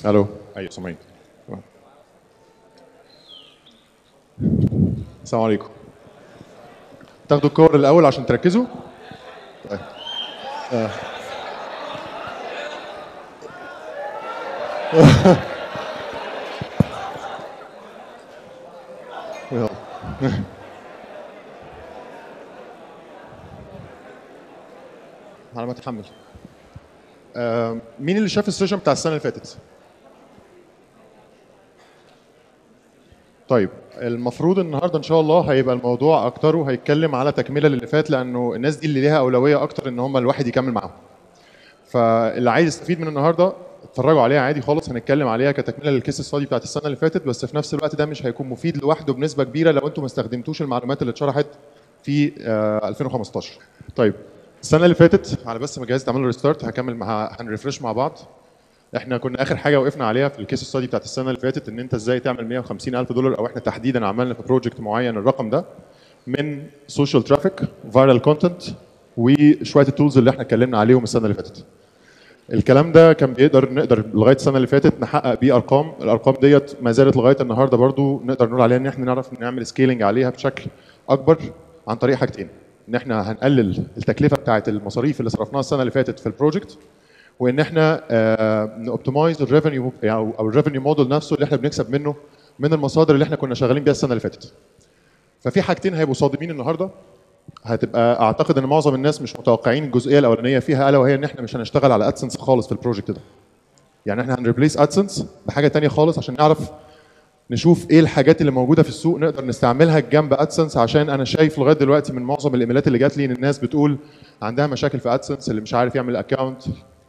الو ايوه سامعين السلام عليكم تاخدوا الكور الاول عشان تركزوا طيب. آه. يلا. على ما اتحمل آه، مين اللي شاف السيشن بتاع السنه اللي فاتت؟ طيب المفروض النهارده ان شاء الله هيبقى الموضوع اكتره هيتكلم على تكمله للي فات لانه الناس دي اللي ليها اولويه اكتر ان هم الواحد يكمل معاهم. فاللي عايز يستفيد من النهارده اتفرجوا عليها عادي خالص هنتكلم عليها كتكمله للكيس ستادي بتاعت السنه اللي فاتت بس في نفس الوقت ده مش هيكون مفيد لوحده بنسبه كبيره لو انتم ما استخدمتوش المعلومات اللي اتشرحت في آه، 2015. طيب السنه اللي فاتت على بس ما جهاز تعمل ريستارت هكمل مع هنريفرش مع بعض احنا كنا اخر حاجه وقفنا عليها في الكيس ستادي بتاعت السنه اللي فاتت ان انت ازاي تعمل 150 الف دولار او احنا تحديدا عملنا في بروجكت معين الرقم ده من سوشيال ترافيك فايرال كونتنت وشويه التولز اللي احنا اتكلمنا عليهم السنه اللي فاتت الكلام ده كان بيقدر نقدر لغايه السنه اللي فاتت نحقق بيه ارقام الارقام ديت ما زالت لغايه النهارده برضو نقدر نقول عليها ان احنا نعرف نعمل سكيلينج عليها بشكل اكبر عن طريق حاجتين ان احنا هنقلل التكلفه بتاعه المصاريف اللي صرفناها السنه اللي فاتت في البروجكت وان احنا نوبتمايز الريفينيو او او الريفينيو موديل نفسه اللي احنا بنكسب منه من المصادر اللي احنا كنا شغالين بيها السنه اللي فاتت ففي حاجتين هيبقوا صادمين النهارده هتبقى اعتقد ان معظم الناس مش متوقعين الجزئيه الاولانيه فيها الا وهي ان احنا مش هنشتغل على ادسنس خالص في البروجكت ده يعني احنا هنريبليس ادسنس بحاجه تانية خالص عشان نعرف نشوف ايه الحاجات اللي موجوده في السوق نقدر نستعملها جنب ادسنس عشان انا شايف لغايه دلوقتي من معظم الايميلات اللي جات لي ان الناس بتقول عندها مشاكل في ادسنس اللي مش عارف يعمل اكونت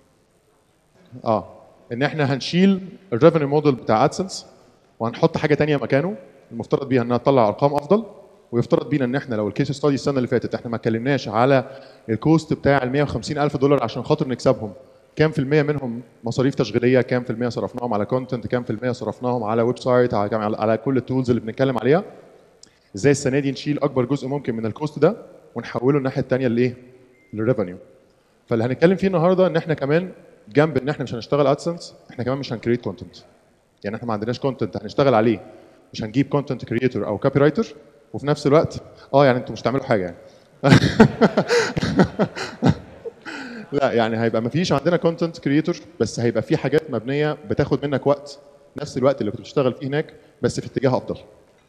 اه ان احنا هنشيل الريفينيو موديل بتاع ادسنس وهنحط حاجه تانية مكانه المفترض بيها انها تطلع ارقام افضل ويفترض بينا ان احنا لو الكيس ستادي السنه اللي فاتت احنا ما اتكلمناش على الكوست بتاع ال 150 الف دولار عشان خاطر نكسبهم كام في المية منهم مصاريف تشغيليه كام في المية صرفناهم على كونتنت كام في المية صرفناهم على ويب سايت على, على, على كل التولز اللي بنتكلم عليها ازاي السنه دي نشيل اكبر جزء ممكن من الكوست ده ونحوله الناحيه الثانيه لايه للريفينيو فاللي هنتكلم فيه النهارده ان احنا كمان جنب ان احنا مش هنشتغل ادسنس احنا كمان مش هنكريت كونتنت يعني احنا ما عندناش كونتنت هنشتغل عليه مش هنجيب كونتنت كريتور او كوبي رايتر وفي نفس الوقت اه يعني انتوا مش هتعملوا حاجه يعني لا يعني هيبقى ما فيش عندنا كونتنت كريتور بس هيبقى في حاجات مبنيه بتاخد منك وقت نفس الوقت اللي كنت بتشتغل فيه هناك بس في اتجاه افضل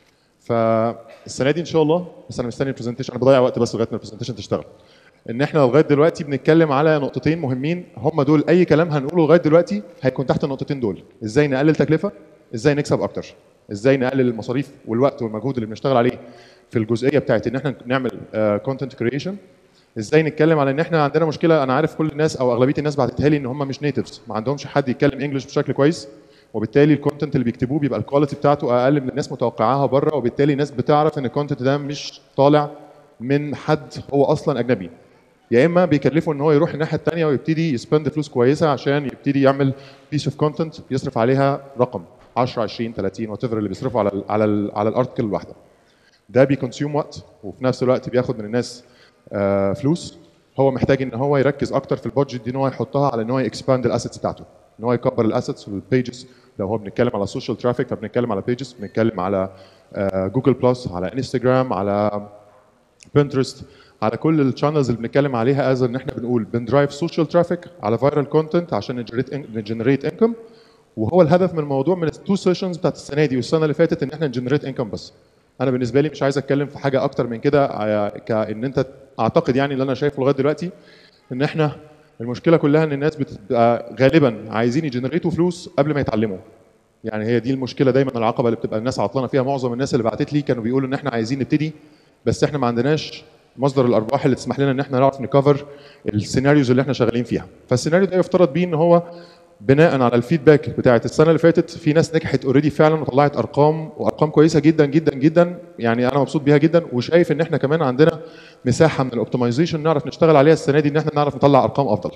فالسنه دي ان شاء الله بس انا مستني البرزنتيشن انا بضيع وقت بس لغايه ما البرزنتيشن تشتغل ان احنا لغايه دلوقتي بنتكلم على نقطتين مهمين هم دول اي كلام هنقوله لغايه دلوقتي هيكون تحت النقطتين دول ازاي نقلل تكلفه ازاي نكسب اكتر ازاي نقلل المصاريف والوقت والمجهود اللي بنشتغل عليه في الجزئيه بتاعت ان احنا نعمل كونتنت كريشن ازاي نتكلم على ان احنا عندنا مشكله انا عارف كل الناس او اغلبيه الناس بعتتها لي ان هم مش نيتفز ما عندهمش حد يتكلم انجلش بشكل كويس وبالتالي الكونتنت اللي بيكتبوه بيبقى الكواليتي بتاعته اقل من الناس متوقعاها بره وبالتالي الناس بتعرف ان الكونتنت ده مش طالع من حد هو اصلا اجنبي يا اما بيكلفه ان هو يروح الناحيه الثانيه ويبتدي يسبند فلوس كويسه عشان يبتدي يعمل بيس اوف كونتنت يصرف عليها رقم 10 20 30 وات اللي بيصرفوا على ال على ال على الارتكل الواحده ده بيكونسيوم وقت وفي نفس الوقت بياخد من الناس آه فلوس هو محتاج ان هو يركز اكتر في البادجت دي ان هو يحطها على ان هو يكسباند الاسيتس بتاعته ان هو يكبر الاسيتس والبيجز لو هو بنتكلم على السوشيال ترافيك فبنتكلم على بيجز بنتكلم على جوجل بلس على انستجرام على بنترست على كل الشانلز اللي بنتكلم عليها از ان احنا بنقول بندرايف سوشيال ترافيك على فايرال كونتنت عشان نجنريت انكم وهو الهدف من الموضوع من التو سيشنز بتاعت السنه دي والسنه اللي فاتت ان احنا نجنريت انكم بس انا بالنسبه لي مش عايز اتكلم في حاجه اكتر من كده كان انت اعتقد يعني اللي انا شايفه لغايه دلوقتي ان احنا المشكله كلها ان الناس بتبقى غالبا عايزين يجنريتوا فلوس قبل ما يتعلموا يعني هي دي المشكله دايما العقبه اللي بتبقى الناس عطلانه فيها معظم الناس اللي بعتت لي كانوا بيقولوا ان احنا عايزين نبتدي بس احنا ما عندناش مصدر الارباح اللي تسمح لنا ان احنا نعرف نكفر السيناريوز اللي احنا شغالين فيها فالسيناريو ده يفترض بيه ان هو بناء على الفيدباك بتاعت السنه اللي فاتت في ناس نجحت اوريدي فعلا وطلعت ارقام وارقام كويسه جدا جدا جدا يعني انا مبسوط بيها جدا وشايف ان احنا كمان عندنا مساحه من الاوبتمايزيشن نعرف نشتغل عليها السنه دي ان احنا نعرف نطلع ارقام افضل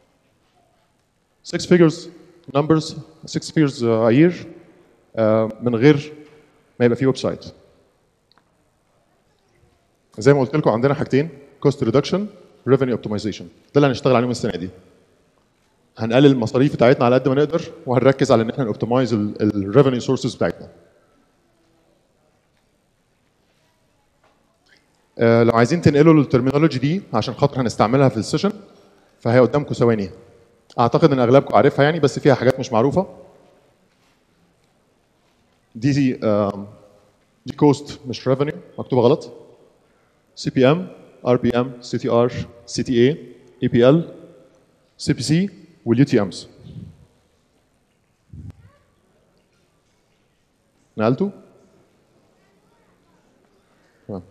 6 figures numbers 6 figures a year من غير ما يبقى في ويب سايت زي ما قلت لكم عندنا حاجتين كوست ريدكشن ريفينيو اوبتمايزيشن ده اللي هنشتغل عليهم السنه دي هنقلل المصاريف بتاعتنا على قد ما نقدر وهنركز على ان احنا نوبتمايز الريفينيو سورسز بتاعتنا آه، لو عايزين تنقلوا للترمينولوجي دي عشان خاطر هنستعملها في السيشن فهي قدامكم ثواني اعتقد ان اغلبكم عارفها يعني بس فيها حاجات مش معروفه دي دي آم، دي كوست مش ريفينيو مكتوبه غلط سي بي ام ار بي ام سي تي ار سي تي اي اي بي ال سي بي سي واليو تي امز نقلته؟ تمام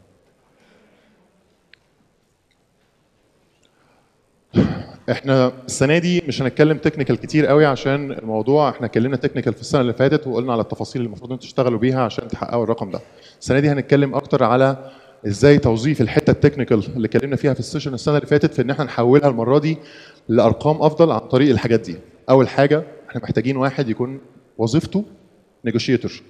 احنا السنه دي مش هنتكلم تكنيكال كتير قوي عشان الموضوع احنا اتكلمنا تكنيكال في السنه اللي فاتت وقلنا على التفاصيل اللي المفروض انتوا تشتغلوا بيها عشان تحققوا الرقم ده السنه دي هنتكلم اكتر على ازاي توظيف الحته التكنيكال اللي اتكلمنا فيها في السيشن السنه اللي فاتت في ان احنا نحولها المره دي لارقام افضل عن طريق الحاجات دي اول حاجه احنا محتاجين واحد يكون وظيفته نيجوشيتور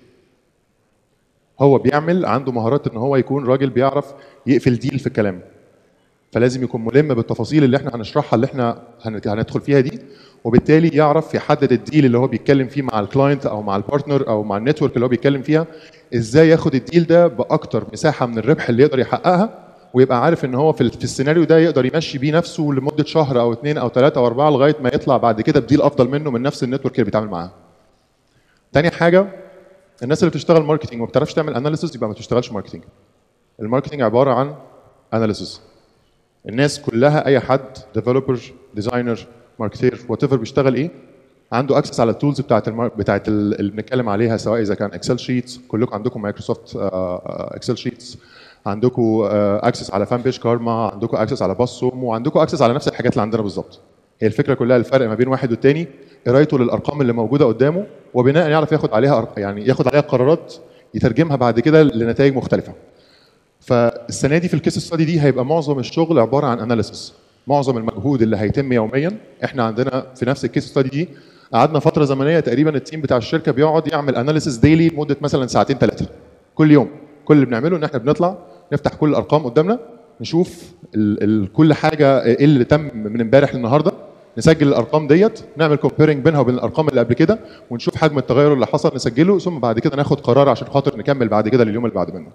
هو بيعمل عنده مهارات ان هو يكون راجل بيعرف يقفل ديل في الكلام فلازم يكون ملم بالتفاصيل اللي احنا هنشرحها اللي احنا هن- هندخل فيها دي وبالتالي يعرف يحدد الديل اللي هو بيتكلم فيه مع الكلاينت او مع البارتنر او مع النتورك اللي هو بيتكلم فيها ازاي ياخد الديل ده باكتر مساحه من الربح اللي يقدر يحققها ويبقى عارف ان هو في ال- في السيناريو ده يقدر يمشي بيه نفسه لمده شهر او اثنين او ثلاثه او اربعه لغايه ما يطلع بعد كده بديل افضل منه من نفس النتورك اللي بيتعامل معاها. تاني حاجه الناس اللي بتشتغل ماركتنج وما بتعرفش تعمل اناليسيس يبقى ما تشتغلش ماركتنج. الماركتنج عباره عن اناليسيس الناس كلها اي حد ديفلوبر ديزاينر ماركتير وات ايفر بيشتغل ايه عنده اكسس على التولز بتاعت المار... بتاعت ال- اللي بنتكلم عليها سواء اذا كان اكسل شيتس كلكم عندكم مايكروسوفت اكسل شيتس عندكم اكسس على فان بيج كارما عندكم اكسس على باصوم وعندكم اكسس على نفس الحاجات اللي عندنا بالظبط هي الفكره كلها الفرق ما بين واحد والتاني قرايته للارقام اللي موجوده قدامه وبناء يعرف ياخد عليها أر- يعني ياخد عليها قرارات يترجمها بعد كده لنتائج مختلفه فالسنه دي في الكيس ستادي دي هيبقى معظم الشغل عباره عن اناليسيس معظم المجهود اللي هيتم يوميا احنا عندنا في نفس الكيس ستادي دي قعدنا فتره زمنيه تقريبا التيم بتاع الشركه بيقعد يعمل اناليسيس ديلي لمده مثلا ساعتين ثلاثه كل يوم كل اللي بنعمله ان احنا بنطلع نفتح كل الارقام قدامنا نشوف ال ال كل حاجه ايه اللي تم من امبارح للنهارده نسجل الارقام ديت نعمل كومبيرنج بينها وبين الارقام اللي قبل كده ونشوف حجم التغير اللي حصل نسجله ثم بعد كده ناخد قرار عشان خاطر نكمل بعد كده لليوم اللي بعد منه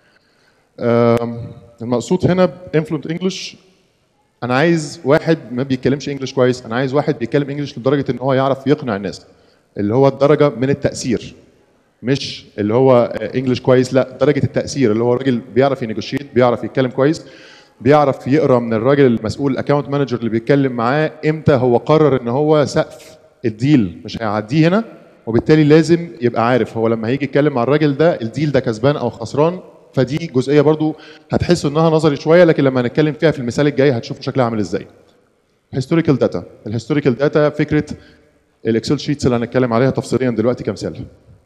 آم، المقصود هنا بانفلونت انجلش انا عايز واحد ما بيتكلمش انجلش كويس انا عايز واحد بيتكلم انجلش لدرجه ان هو يعرف يقنع الناس اللي هو الدرجه من التاثير مش اللي هو انجلش كويس لا درجه التاثير اللي هو راجل بيعرف ينيجوشيت بيعرف يتكلم كويس بيعرف يقرا من الراجل المسؤول الاكونت مانجر اللي بيتكلم معاه امتى هو قرر ان هو سقف الديل مش هيعديه هنا وبالتالي لازم يبقى عارف هو لما هيجي يتكلم مع الراجل ده الديل ده كسبان او خسران فدي جزئيه برضو هتحسوا انها نظري شويه لكن لما هنتكلم فيها في المثال الجاي هتشوفوا شكلها عامل ازاي هيستوريكال داتا الهيستوريكال داتا فكره الاكسل شيتس اللي هنتكلم عليها تفصيليا دلوقتي كمثال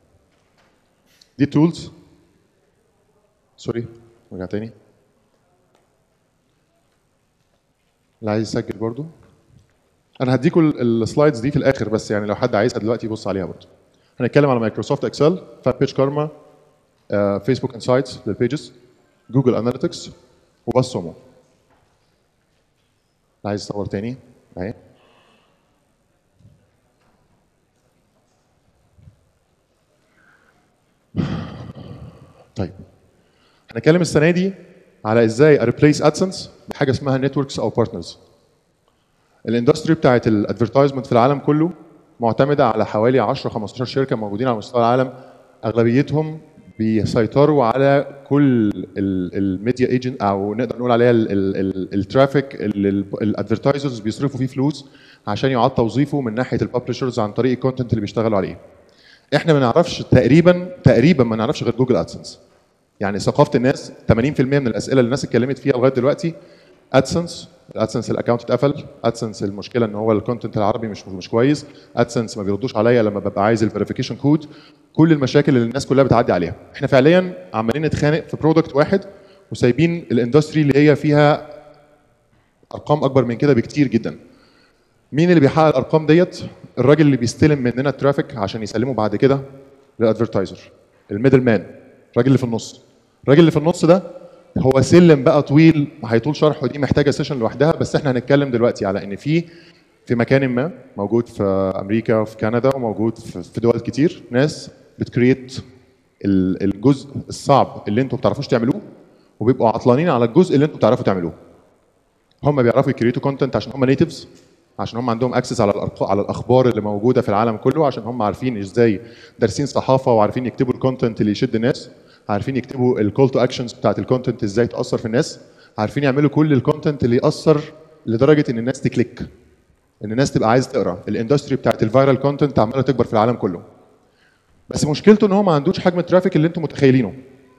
دي تولز سوري رجع تاني اللي عايز يسجل برضو انا هديكم ال- السلايدز دي في الاخر بس يعني لو حد عايزها دلوقتي يبص عليها برضو هنتكلم على مايكروسوفت اكسل فان بيج كارما فيسبوك انسايتس للبيجز جوجل اناليتكس وبس سومو اللي عايز يصور تاني اهي طيب هنتكلم السنه دي على ازاي اريبليس ادسنس بحاجه اسمها نتوركس او بارتنرز الاندستري بتاعت الادفرتايزمنت في العالم كله معتمده على حوالي 10 15 شركه موجودين على مستوى العالم اغلبيتهم بيسيطروا على كل الميديا ايجنت او نقدر نقول عليها الترافيك اللي الادفرتايزرز بيصرفوا فيه فلوس عشان يعاد توظيفه من ناحيه الببلشرز عن طريق الكونتنت اللي بيشتغلوا عليه. احنا ما نعرفش تقريبا تقريبا ما نعرفش غير جوجل ادسنس. يعني ثقافه الناس 80% من الاسئله اللي الناس اتكلمت فيها لغايه دلوقتي ادسنس الادسنس الاكونت اتقفل ادسنس المشكله ان هو الكونتنت العربي مش مش كويس ادسنس ما بيردوش عليا لما ببقى عايز الفيريفيكيشن كود كل المشاكل اللي الناس كلها بتعدي عليها احنا فعليا عمالين نتخانق في برودكت واحد وسايبين الاندستري اللي هي فيها ارقام اكبر من كده بكتير جدا مين اللي بيحقق الارقام ديت الراجل اللي بيستلم مننا الترافيك عشان يسلمه بعد كده للادفرتايزر الميدل مان الراجل اللي في النص الراجل اللي في النص ده هو سلم بقى طويل هيطول شرحه دي محتاجه سيشن لوحدها بس احنا هنتكلم دلوقتي على ان في في مكان ما موجود في امريكا وفي كندا وموجود في في دول كتير ناس بتكريت ال- الجزء الصعب اللي انتوا ما بتعرفوش تعملوه وبيبقوا عطلانين على الجزء اللي انتوا بتعرفوا تعملوه هم بيعرفوا يكريتوا كونتنت عشان هم نيتيفز عشان هم عندهم اكسس على الأرق- على الاخبار اللي موجوده في العالم كله عشان هم عارفين ازاي دارسين صحافه وعارفين يكتبوا الكونتنت اللي يشد الناس عارفين يكتبوا الكول تو اكشنز بتاعت الكونتنت ازاي تاثر في الناس عارفين يعملوا كل الكونتنت اللي ياثر لدرجه ان الناس تكليك ان الناس تبقى عايزه تقرا الاندستري بتاعت الفايرال كونتنت عماله تكبر في العالم كله بس مشكلته ان هو ما عندوش حجم الترافيك اللي انتم متخيلينه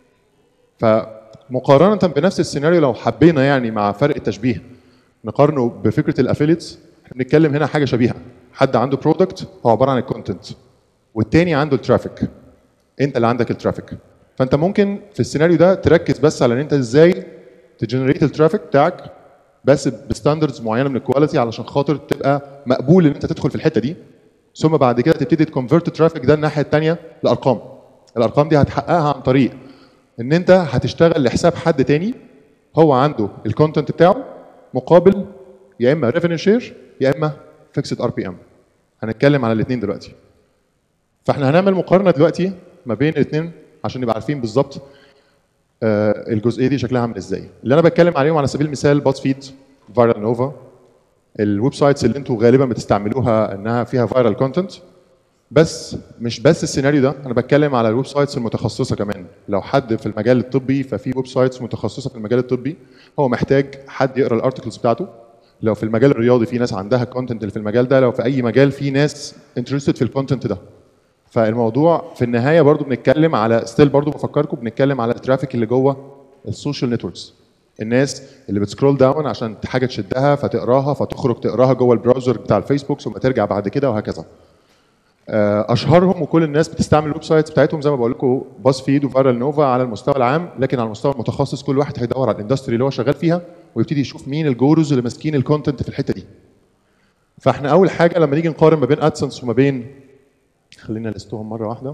فمقارنه بنفس السيناريو لو حبينا يعني مع فرق التشبيه نقارنه بفكره الافيليتس احنا بنتكلم هنا حاجه شبيهه حد عنده برودكت هو عباره عن الكونتنت والتاني عنده الترافيك انت اللي عندك الترافيك فانت ممكن في السيناريو ده تركز بس على ان انت ازاي تجنريت الترافيك بتاعك بس بستاندردز معينه من الكواليتي علشان خاطر تبقى مقبول ان انت تدخل في الحته دي ثم بعد كده تبتدي تكونفرت الترافيك ده الناحيه الثانيه لارقام الارقام دي هتحققها عن طريق ان انت هتشتغل لحساب حد تاني هو عنده الكونتنت بتاعه مقابل يا اما ريفينيو شير يا اما فيكسد ار بي ام هنتكلم على الاثنين دلوقتي فاحنا هنعمل مقارنه دلوقتي ما بين الاثنين عشان نبقى عارفين بالظبط آه، الجزئيه دي شكلها عامل ازاي اللي انا بتكلم عليهم على سبيل المثال باز فيد فايرال نوفا الويب سايتس اللي انتوا غالبا بتستعملوها انها فيها فايرال كونتنت بس مش بس السيناريو ده انا بتكلم على الويب سايتس المتخصصه كمان لو حد في المجال الطبي ففي ويب سايتس متخصصه في المجال الطبي هو محتاج حد يقرا الارتكلز بتاعته لو في المجال الرياضي في ناس عندها كونتنت اللي في المجال ده لو في اي مجال في ناس انترستد في الكونتنت ده فالموضوع في النهايه برضو بنتكلم على ستيل برضو بفكركم بنتكلم على الترافيك اللي جوه السوشيال نتوركس الناس اللي بتسكرول داون عشان حاجه تشدها فتقراها فتخرج تقراها جوه البراوزر بتاع الفيسبوك ثم ترجع بعد كده وهكذا آه، اشهرهم وكل الناس بتستعمل الويب سايتس بتاعتهم زي ما بقول لكم باز فيد وفايرال نوفا على المستوى العام لكن على المستوى المتخصص كل واحد هيدور على الاندستري اللي هو شغال فيها ويبتدي يشوف مين الجوروز اللي ماسكين الكونتنت في الحته دي فاحنا اول حاجه لما نيجي نقارن ما بين ادسنس وما بين خلينا لستهم مره واحده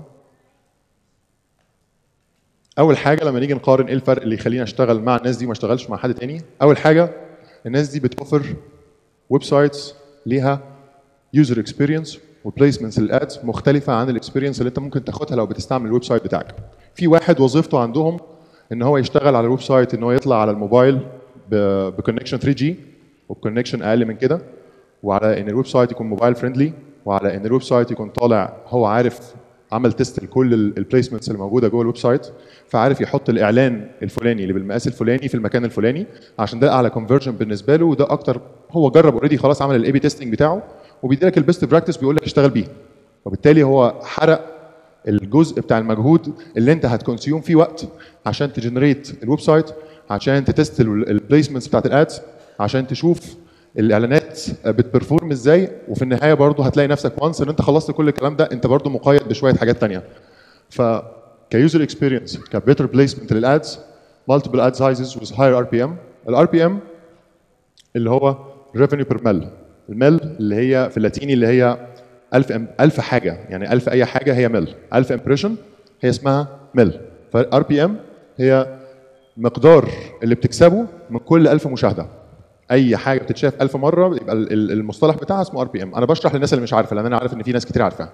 اول حاجه لما نيجي نقارن ايه الفرق اللي يخليني اشتغل مع الناس دي وما اشتغلش مع حد تاني اول حاجه الناس دي بتوفر ويب سايتس ليها يوزر اكسبيرينس وبليسمنتس للادز مختلفه عن الاكسبيرينس اللي انت ممكن تاخدها لو بتستعمل الويب سايت بتاعك في واحد وظيفته عندهم ان هو يشتغل على الويب سايت ان هو يطلع على الموبايل بكونكشن 3 جي وبكونكشن اقل من كده وعلى ان الويب سايت يكون موبايل فريندلي وعلى ان الويب سايت يكون طالع هو عارف عمل تيست لكل البليسمنتس اللي موجوده جوه الويب سايت فعارف يحط الاعلان الفلاني اللي بالمقاس الفلاني في المكان الفلاني عشان ده اعلى كونفرجن بالنسبه له وده اكتر هو جرب اوريدي خلاص عمل الاي بي تيستنج بتاعه وبيدي لك البيست براكتس بيقول لك اشتغل بيه وبالتالي هو حرق الجزء بتاع المجهود اللي انت هتكونسيوم فيه وقت عشان تجنريت الويب سايت عشان تتست البليسمنتس بتاعت الادز عشان تشوف الاعلانات بتبرفورم ازاي وفي النهايه برضه هتلاقي نفسك وانس ان انت خلصت كل الكلام ده انت برضه مقيد بشويه حاجات تانية ف كيوزر اكسبيرينس كبيتر بليسمنت للادز مالتيبل اد سايزز وذ هاير ار بي ام الار بي ام اللي هو ريفينيو بير ميل الميل اللي هي في اللاتيني اللي هي 1000 1000 حاجه يعني 1000 اي حاجه هي ميل 1000 امبريشن هي اسمها ميل فار بي ام هي مقدار اللي بتكسبه من كل 1000 مشاهده اي حاجه بتتشاف 1000 مره يبقى ال- ال- المصطلح بتاعها اسمه ار بي ام انا بشرح للناس اللي مش عارفه لان انا عارف ان في ناس كتير عارفاها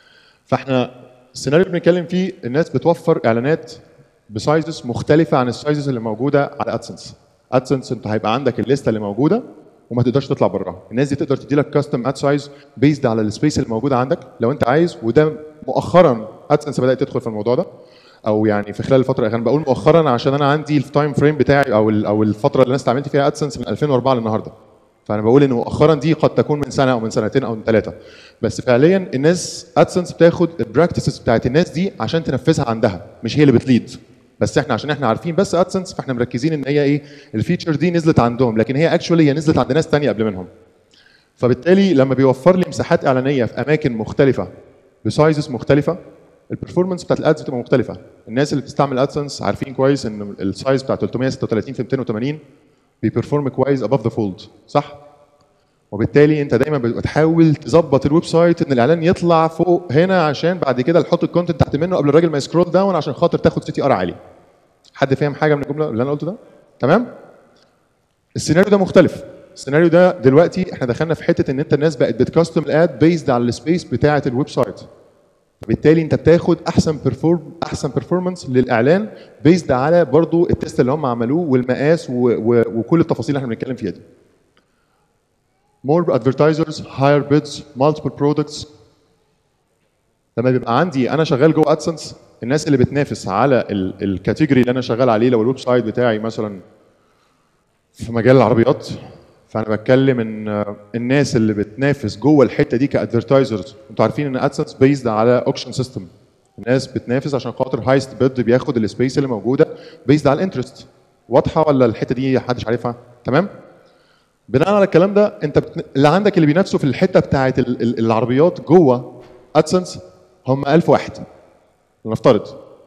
فاحنا السيناريو اللي بنتكلم فيه الناس بتوفر اعلانات بسايزز مختلفه عن السايزز اللي موجوده على ادسنس ادسنس انت هيبقى عندك الليسته اللي موجوده وما تقدرش تطلع براها الناس دي تقدر تدي لك كاستم اد سايز بيزد على السبيس اللي موجوده عندك لو انت عايز وده مؤخرا ادسنس بدات تدخل في الموضوع ده او يعني في خلال الفتره الاخيره أنا بقول مؤخرا عشان انا عندي التايم فريم بتاعي او ال- او الفتره اللي انا استعملت فيها ادسنس من 2004 للنهارده فانا بقول ان مؤخرا دي قد تكون من سنه او من سنتين او من ثلاثه بس فعليا الناس ادسنس بتاخد البراكتسز بتاعت الناس دي عشان تنفذها عندها مش هي اللي بتليد بس احنا عشان احنا عارفين بس ادسنس فاحنا مركزين ان هي ايه الفيتشر دي نزلت عندهم لكن هي اكشولي هي نزلت عند ناس تانية قبل منهم فبالتالي لما بيوفر لي مساحات اعلانيه في اماكن مختلفه بسايزز مختلفه البرفورمانس بتاعت الادز بتبقى مختلفه الناس اللي بتستعمل ادسنس عارفين كويس ان السايز بتاع 336 في 280 بيبرفورم كويس اباف ذا فولد صح وبالتالي انت دايما بتحاول تظبط الويب سايت ان الاعلان يطلع فوق هنا عشان بعد كده نحط الكونتنت تحت منه قبل الراجل ما يسكرول داون عشان خاطر تاخد سي تي ار عالي حد فاهم حاجه من الجمله اللي انا قلته ده تمام السيناريو ده مختلف السيناريو ده دلوقتي احنا دخلنا في حته ان انت الناس بقت بتكاستم الاد بيزد على السبيس بتاعه الويب سايت فبالتالي انت بتاخد احسن بيرفورم احسن بيرفورمانس للاعلان بيزد على برضو التست اللي هم عملوه والمقاس و... و... وكل التفاصيل اللي احنا بنتكلم فيها دي more advertisers higher bids multiple products لما بيبقى عندي انا شغال جوه ادسنس الناس اللي بتنافس على الكاتيجوري اللي انا شغال عليه لو الويب سايت بتاعي مثلا في مجال العربيات فانا بتكلم ان الناس اللي بتنافس جوه الحته دي كادفرتايزرز انتوا عارفين ان ادسنس بيزد على اوكشن سيستم الناس بتنافس عشان خاطر هايست بيد بياخد السبيس اللي موجوده بيزد على الانترست واضحه ولا الحته دي محدش عارفها تمام بناء على الكلام ده انت بت... اللي عندك اللي بينافسوا في الحته بتاعه ال... ال- العربيات جوه ادسنس هم 1000 واحد لنفترض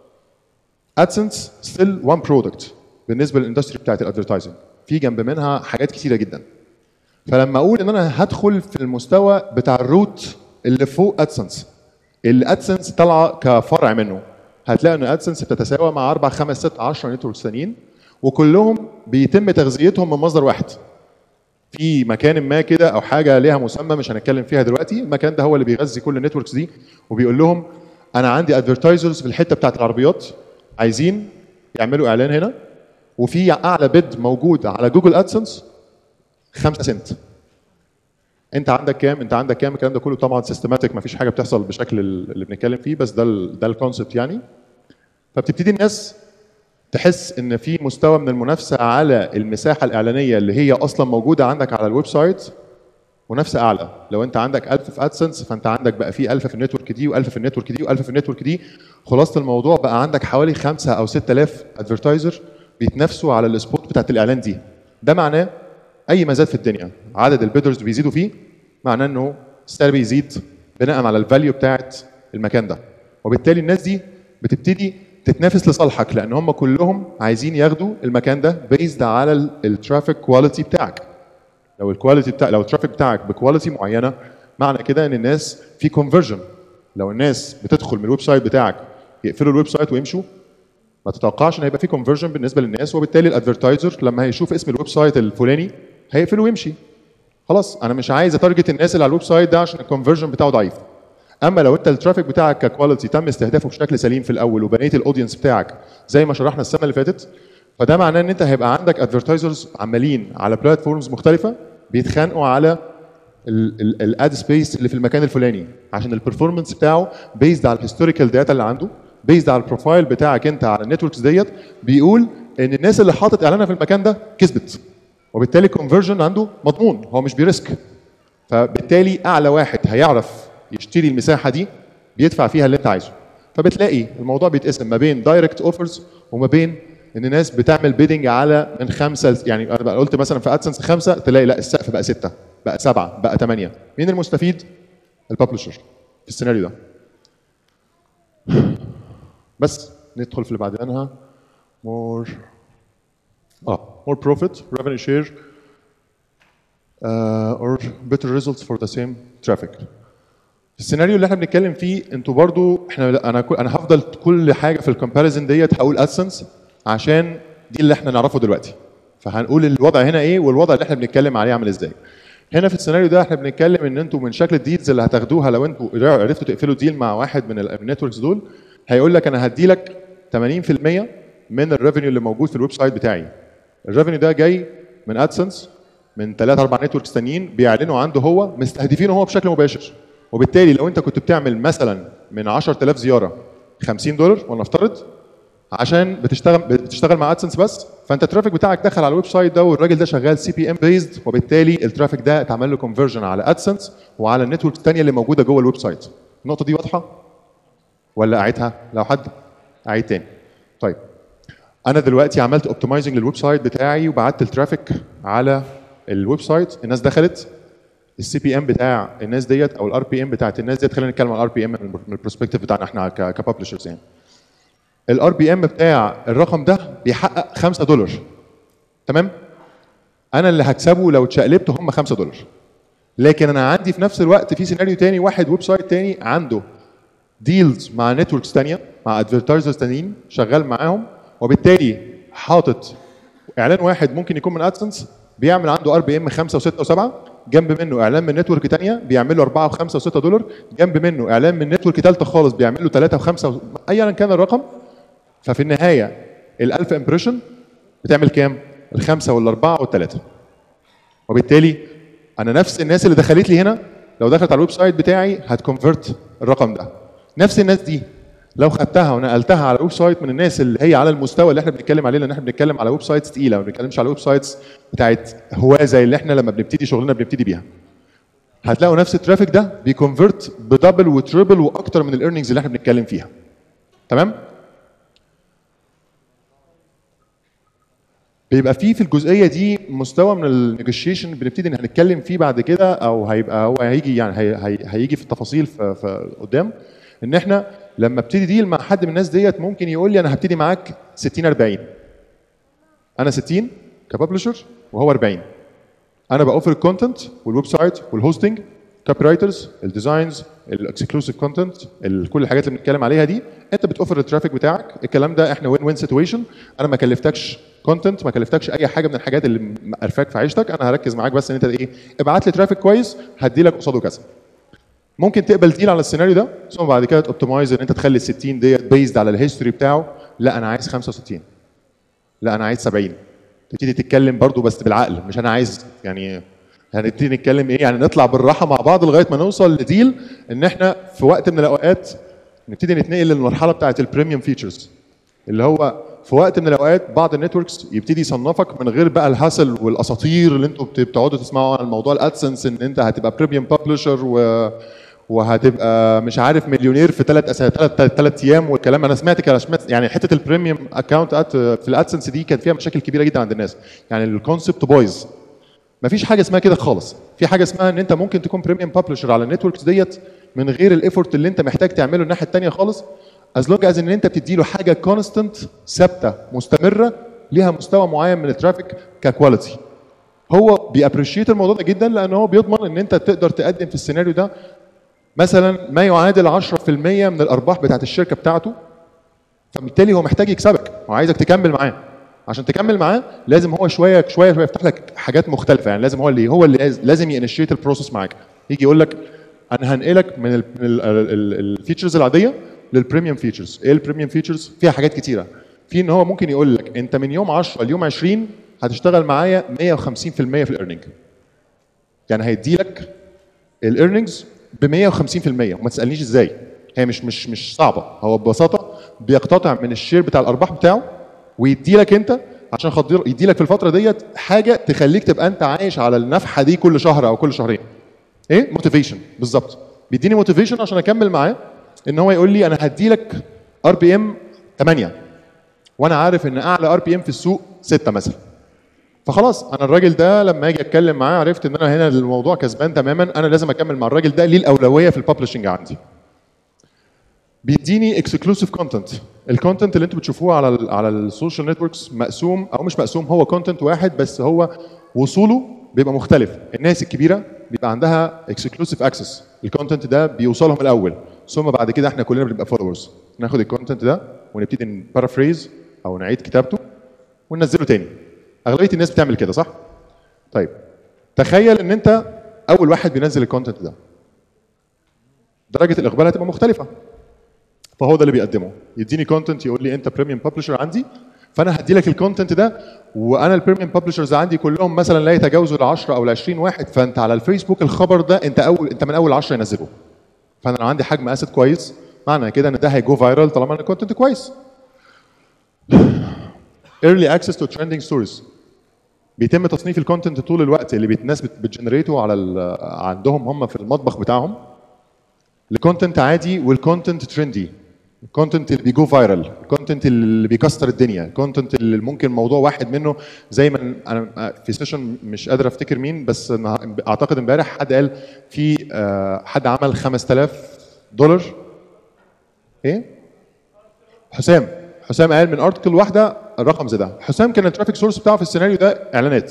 ادسنس ستيل وان برودكت بالنسبه للاندستري بتاعت الادفرتايزنج في جنب منها حاجات كتيره جدا فلما اقول ان انا هدخل في المستوى بتاع الروت اللي فوق ادسنس اللي ادسنس طالعه كفرع منه هتلاقي ان ادسنس بتتساوى مع 4 5 6 10 نتوركس ثانيين وكلهم بيتم تغذيتهم من مصدر واحد في مكان ما كده او حاجه ليها مسمى مش هنتكلم فيها دلوقتي المكان ده هو اللي بيغذي كل النتوركس دي وبيقول لهم انا عندي ادفرتايزرز في الحته بتاعت العربيات عايزين يعملوا اعلان هنا وفي اعلى بيد موجود على جوجل ادسنس 5 سنت انت عندك كام انت عندك كام الكلام ده كله طبعا سيستماتيك ما فيش حاجه بتحصل بالشكل اللي بنتكلم فيه بس ده ال ده الكونسبت يعني فبتبتدي الناس تحس ان في مستوى من المنافسه على المساحه الاعلانيه اللي هي اصلا موجوده عندك على الويب سايت منافسه اعلى لو انت عندك 1000 في ادسنس فانت عندك بقى في 1000 في النتورك دي و1000 في النتورك دي و1000 في النتورك دي خلاصه الموضوع بقى عندك حوالي 5 او 6000 ادفرتايزر بيتنافسوا على السبوت بتاعت الاعلان دي ده معناه اي مزاد في الدنيا عدد البيدرز بيزيدوا فيه معناه انه السعر بيزيد بناء على الفاليو بتاعت المكان ده وبالتالي الناس دي بتبتدي تتنافس لصالحك لان هم كلهم عايزين ياخدوا المكان ده بيزد على الترافيك كواليتي بتاعك لو الكواليتي بتاع لو الترافيك بتاعك بكواليتي معينه معنى كده ان الناس في كونفرجن لو الناس بتدخل من الويب سايت بتاعك يقفلوا الويب سايت ويمشوا ما تتوقعش ان هيبقى في كونفرجن بالنسبه للناس وبالتالي الادفرتايزر لما هيشوف اسم الويب سايت الفلاني هيقفل ويمشي خلاص انا مش عايز اتارجت الناس اللي على الويب سايت ده عشان الكونفرجن بتاعه ضعيف اما لو انت الترافيك بتاعك ككواليتي تم استهدافه بشكل سليم في الاول وبنيت الاودينس بتاعك زي ما شرحنا السنه اللي فاتت فده معناه ان انت هيبقى عندك ادفرتايزرز عمالين على بلاتفورمز مختلفه بيتخانقوا على الاد سبيس اللي في المكان الفلاني عشان البرفورمانس بتاعه بيزد على الهيستوريكال داتا اللي عنده بيزد على البروفايل بتاعك انت على النتوركس ديت بيقول ان الناس اللي حاطط اعلانها في المكان ده كسبت وبالتالي الكونفرجن عنده مضمون هو مش بيريسك فبالتالي اعلى واحد هيعرف يشتري المساحه دي بيدفع فيها اللي انت عايزه فبتلاقي الموضوع بيتقسم ما بين دايركت اوفرز وما بين ان الناس بتعمل بيدنج على من خمسه يعني انا بقى قلت مثلا في ادسنس خمسه تلاقي لا السقف بقى سته بقى سبعه بقى ثمانيه مين المستفيد؟ الببلشر في السيناريو ده بس ندخل في اللي بعد منها more اه more profit revenue share uh, or better results for the same traffic السيناريو اللي احنا بنتكلم فيه انتوا برضو احنا انا كل- انا هفضل كل حاجه في الكومباريزن ديت هقول ادسنس عشان دي اللي احنا نعرفه دلوقتي فهنقول الوضع هنا ايه والوضع اللي احنا بنتكلم عليه عامل ازاي هنا في السيناريو ده احنا بنتكلم ان انتوا من شكل الديلز اللي هتاخدوها لو انتوا عرفتوا تقفلوا ديل مع واحد من النتوركس دول هيقول لك انا هدي لك 80% من الريفينيو اللي موجود في الويب سايت بتاعي الريفينيو ده جاي من ادسنس من ثلاثة أربع نتوركس تانيين بيعلنوا عنده هو مستهدفينه هو بشكل مباشر وبالتالي لو انت كنت بتعمل مثلا من 10000 زياره 50 دولار ولنفترض عشان بتشتغل بتشتغل مع ادسنس بس فانت الترافيك بتاعك دخل على الويب سايت ده والراجل ده شغال سي بي ام بيزد وبالتالي الترافيك ده اتعمل له كونفرجن على ادسنس وعلى النتورك الثانيه اللي موجوده جوه الويب سايت النقطه دي واضحه ولا اعيدها لو حد اعيد تاني طيب انا دلوقتي عملت اوبتمايزنج للويب سايت بتاعي وبعت الترافيك على الويب سايت الناس دخلت السي بي ام بتاع الناس ديت او الار بي ام بتاعت الناس ديت خلينا نتكلم عن الار بي ام من البروسبكتيف بتاعنا احنا كببلشرز يعني الار بي ام بتاع الرقم ده بيحقق 5 دولار تمام انا اللي هكسبه لو اتشقلبت هم 5 دولار لكن انا عندي في نفس الوقت في سيناريو تاني واحد ويب سايت تاني عنده ديلز مع نتوركس تانية مع ادفرتايزرز تانيين شغال معاهم وبالتالي حاطط اعلان واحد ممكن يكون من ادسنس بيعمل عنده ار بي ام 5 و6 و7 جنب منه اعلان من نتورك ثانيه بيعمل له 4 و5 و6 دولار جنب منه اعلان من نتورك ثالثه خالص بيعمل له 3 و5 و... ايا كان الرقم ففي النهايه ال1000 امبريشن بتعمل كام؟ الخمسه والاربعه والثلاثه وبالتالي انا نفس الناس اللي دخلت لي هنا لو دخلت على الويب سايت بتاعي هتكونفرت الرقم ده نفس الناس دي لو خدتها ونقلتها على ويب سايت من الناس اللي هي على المستوى اللي احنا بنتكلم عليه لان احنا بنتكلم على ويب سايتس تقيله ما بنتكلمش على ويب سايتس بتاعت هواه زي اللي احنا لما بنبتدي شغلنا بنبتدي بيها هتلاقوا نفس الترافيك ده بيكونفرت بدبل وتريبل واكتر من الايرننجز اللي احنا بنتكلم فيها تمام بيبقى فيه في الجزئيه دي مستوى من النيجوشيشن بنبتدي ان هنتكلم فيه بعد كده او هيبقى هو هيجي يعني هي هي هيجي في التفاصيل في, في قدام ان احنا لما ابتدي ديل مع حد من الناس ديت ممكن يقول لي انا هبتدي معاك 60 40 انا 60 كببلشر وهو 40 انا باوفر الكونتنت والويب سايت والهوستنج كوبي رايترز الديزاينز الاكسكلوسيف كونتنت كل الحاجات اللي بنتكلم عليها دي انت بتوفر الترافيك بتاعك الكلام ده احنا وين وين سيتويشن انا ما كلفتكش كونتنت ما كلفتكش اي حاجه من الحاجات اللي مقرفاك في عيشتك انا هركز معاك بس ان انت ايه ابعت لي ترافيك كويس هدي لك قصاده كذا ممكن تقبل ديل على السيناريو ده ثم بعد كده توبتمايز ان انت تخلي ال 60 ديت بيزد على الهيستوري بتاعه لا انا عايز 65 لا انا عايز 70 تبتدي تتكلم برضو بس بالعقل مش انا عايز يعني هنبتدي نتكلم ايه يعني نطلع بالراحه مع بعض لغايه ما نوصل لديل ان احنا في وقت من الاوقات نبتدي نتنقل للمرحله بتاعه البريميوم فيتشرز اللي هو في وقت من الاوقات بعض النتوركس يبتدي يصنفك من غير بقى الهاسل والاساطير اللي انتوا بتقعدوا تسمعوا عن موضوع الادسنس ان انت هتبقى بريميوم ببلشر و وهتبقى مش عارف مليونير في ثلاث ثلاث ثلاث ايام والكلام انا سمعت كده سمعت يعني حته البريميوم اكونت في الادسنس دي كانت فيها مشاكل كبيره جدا عند الناس يعني الكونسبت بايظ مفيش حاجه اسمها كده خالص في حاجه اسمها ان انت ممكن تكون بريميوم ببلشر على النتوركس ديت من غير الايفورت اللي انت محتاج تعمله الناحيه الثانيه خالص از لونج از ان انت بتدي له حاجه كونستنت ثابته مستمره ليها مستوى معين من الترافيك ككواليتي هو بيابريشيت الموضوع ده جدا لان هو بيضمن ان انت تقدر تقدم في السيناريو ده مثلا ما يعادل 10% من الارباح بتاعت الشركه بتاعته فبالتالي هو محتاج يكسبك وعايزك تكمل معاه عشان تكمل معاه لازم هو شويه شويه شويه يفتح لك حاجات مختلفه يعني لازم هو اللي هو اللي لازم ينشيت البروسيس معاك يجي يقول لك انا هنقلك من الفيتشرز العاديه للبريميوم فيتشرز ايه البريميوم فيتشرز فيها حاجات كتيره في ان هو ممكن يقول لك انت من يوم 10 ليوم 20 هتشتغل معايا 150% في الايرننج يعني هيدي لك الايرننجز ب 150% وما تسالنيش ازاي هي مش مش مش صعبه هو ببساطه بيقتطع من الشير بتاع الارباح بتاعه ويدي لك انت عشان خاطر يدي لك في الفتره ديت حاجه تخليك تبقى انت عايش على النفحه دي كل شهر او كل شهرين ايه موتيفيشن بالظبط بيديني موتيفيشن عشان اكمل معاه ان هو يقول لي انا هدي لك ار بي ام 8 وانا عارف ان اعلى ار بي ام في السوق 6 مثلا فخلاص انا الراجل ده لما اجي اتكلم معاه عرفت ان انا هنا الموضوع كسبان تماما انا لازم اكمل مع الراجل ده ليه الاولويه في الببلشنج عندي بيديني اكسكلوسيف كونتنت الكونتنت اللي انتوا بتشوفوه على ال على السوشيال نتوركس مقسوم او مش مقسوم هو كونتنت واحد بس هو وصوله بيبقى مختلف الناس الكبيره بيبقى عندها اكسكلوسيف اكسس الكونتنت ده بيوصلهم الاول ثم بعد كده احنا كلنا بنبقى فولورز ناخد الكونتنت ده ونبتدي نبارافريز او نعيد كتابته وننزله تاني اغلبيه الناس بتعمل كده صح طيب تخيل ان انت اول واحد بينزل الكونتنت ده درجه الاقبال هتبقى مختلفه فهو ده اللي بيقدمه يديني كونتنت يقول لي انت بريميوم ببلشر عندي فانا هدي لك الكونتنت ده وانا البريميوم ببلشرز عندي كلهم مثلا لا يتجاوزوا ال 10 او ال 20 واحد فانت على الفيسبوك الخبر ده انت اول انت من اول 10 ينزله فانا لو عندي حجم اسيت كويس معنى كده ان ده هيجو فايرال طالما ان الكونتنت كويس early access to trending stories بيتم تصنيف الكونتنت طول الوقت اللي الناس بتجنريته على عندهم هم في المطبخ بتاعهم لكونتنت عادي والكونتنت ترندي الكونتنت اللي بيجو فايرال الكونتنت اللي بيكسر الدنيا الكونتنت اللي ممكن موضوع واحد منه زي ما انا في سيشن مش قادر افتكر مين بس اعتقد امبارح حد قال في حد عمل 5000 دولار ايه حسام حسام قال من ارتكل واحده الرقم زي ده حسام كان الترافيك سورس بتاعه في السيناريو ده اعلانات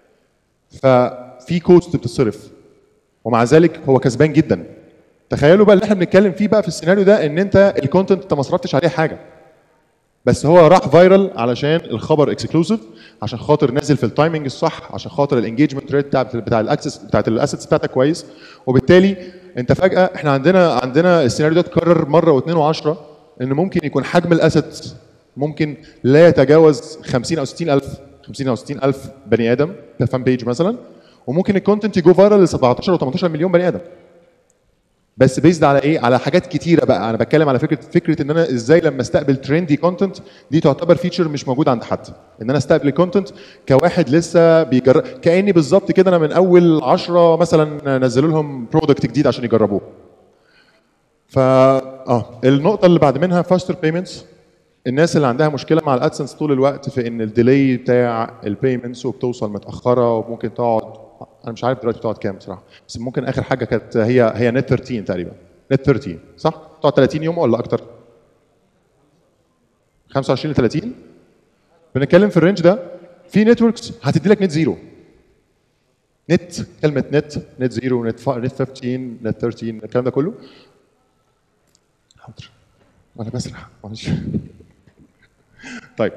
ففي كوست بتتصرف ومع ذلك هو كسبان جدا تخيلوا بقى اللي احنا بنتكلم فيه بقى في السيناريو ده ان انت الكونتنت انت ما صرفتش عليه حاجه بس هو راح فايرال علشان الخبر اكسكلوسيف عشان خاطر نازل في التايمنج الصح عشان خاطر الانجيجمنت ريت بتاع بتاع الاكسس بتاعت الاسيتس بتاعتك كويس وبالتالي انت فجاه احنا عندنا عندنا السيناريو ده اتكرر مره واثنين وعشرة ان ممكن يكون حجم الاسيتس ممكن لا يتجاوز 50 او 60 الف 50 او 60 الف بني ادم كفان بيج مثلا وممكن الكونتنت يجو فايرال ل 17 و 18 مليون بني ادم بس بيزد على ايه؟ على حاجات كتيره بقى انا بتكلم على فكره فكره ان انا ازاي لما استقبل ترندي كونتنت دي تعتبر فيتشر مش موجود عند حد ان انا استقبل كونتنت كواحد لسه بيجرب كاني بالظبط كده انا من اول 10 مثلا نزلوا لهم برودكت جديد عشان يجربوه فا اه النقطه اللي بعد منها فاستر بيمنتس الناس اللي عندها مشكله مع الادسنس طول الوقت في ان الديلي بتاع البيمنتس وبتوصل متاخره وممكن تقعد انا مش عارف دلوقتي بتقعد كام بصراحه بس ممكن اخر حاجه كانت هي هي نت 13 تقريبا نت 13 صح؟ تقعد 30 يوم ولا اكتر؟ 25 ل 30 بنتكلم في الرينج ده في نتوركس هتدي لك نت زيرو نت كلمه نت نت زيرو نت فا- نت 15 نت 13 الكلام ده كله حاضر وانا بسرح معلش طيب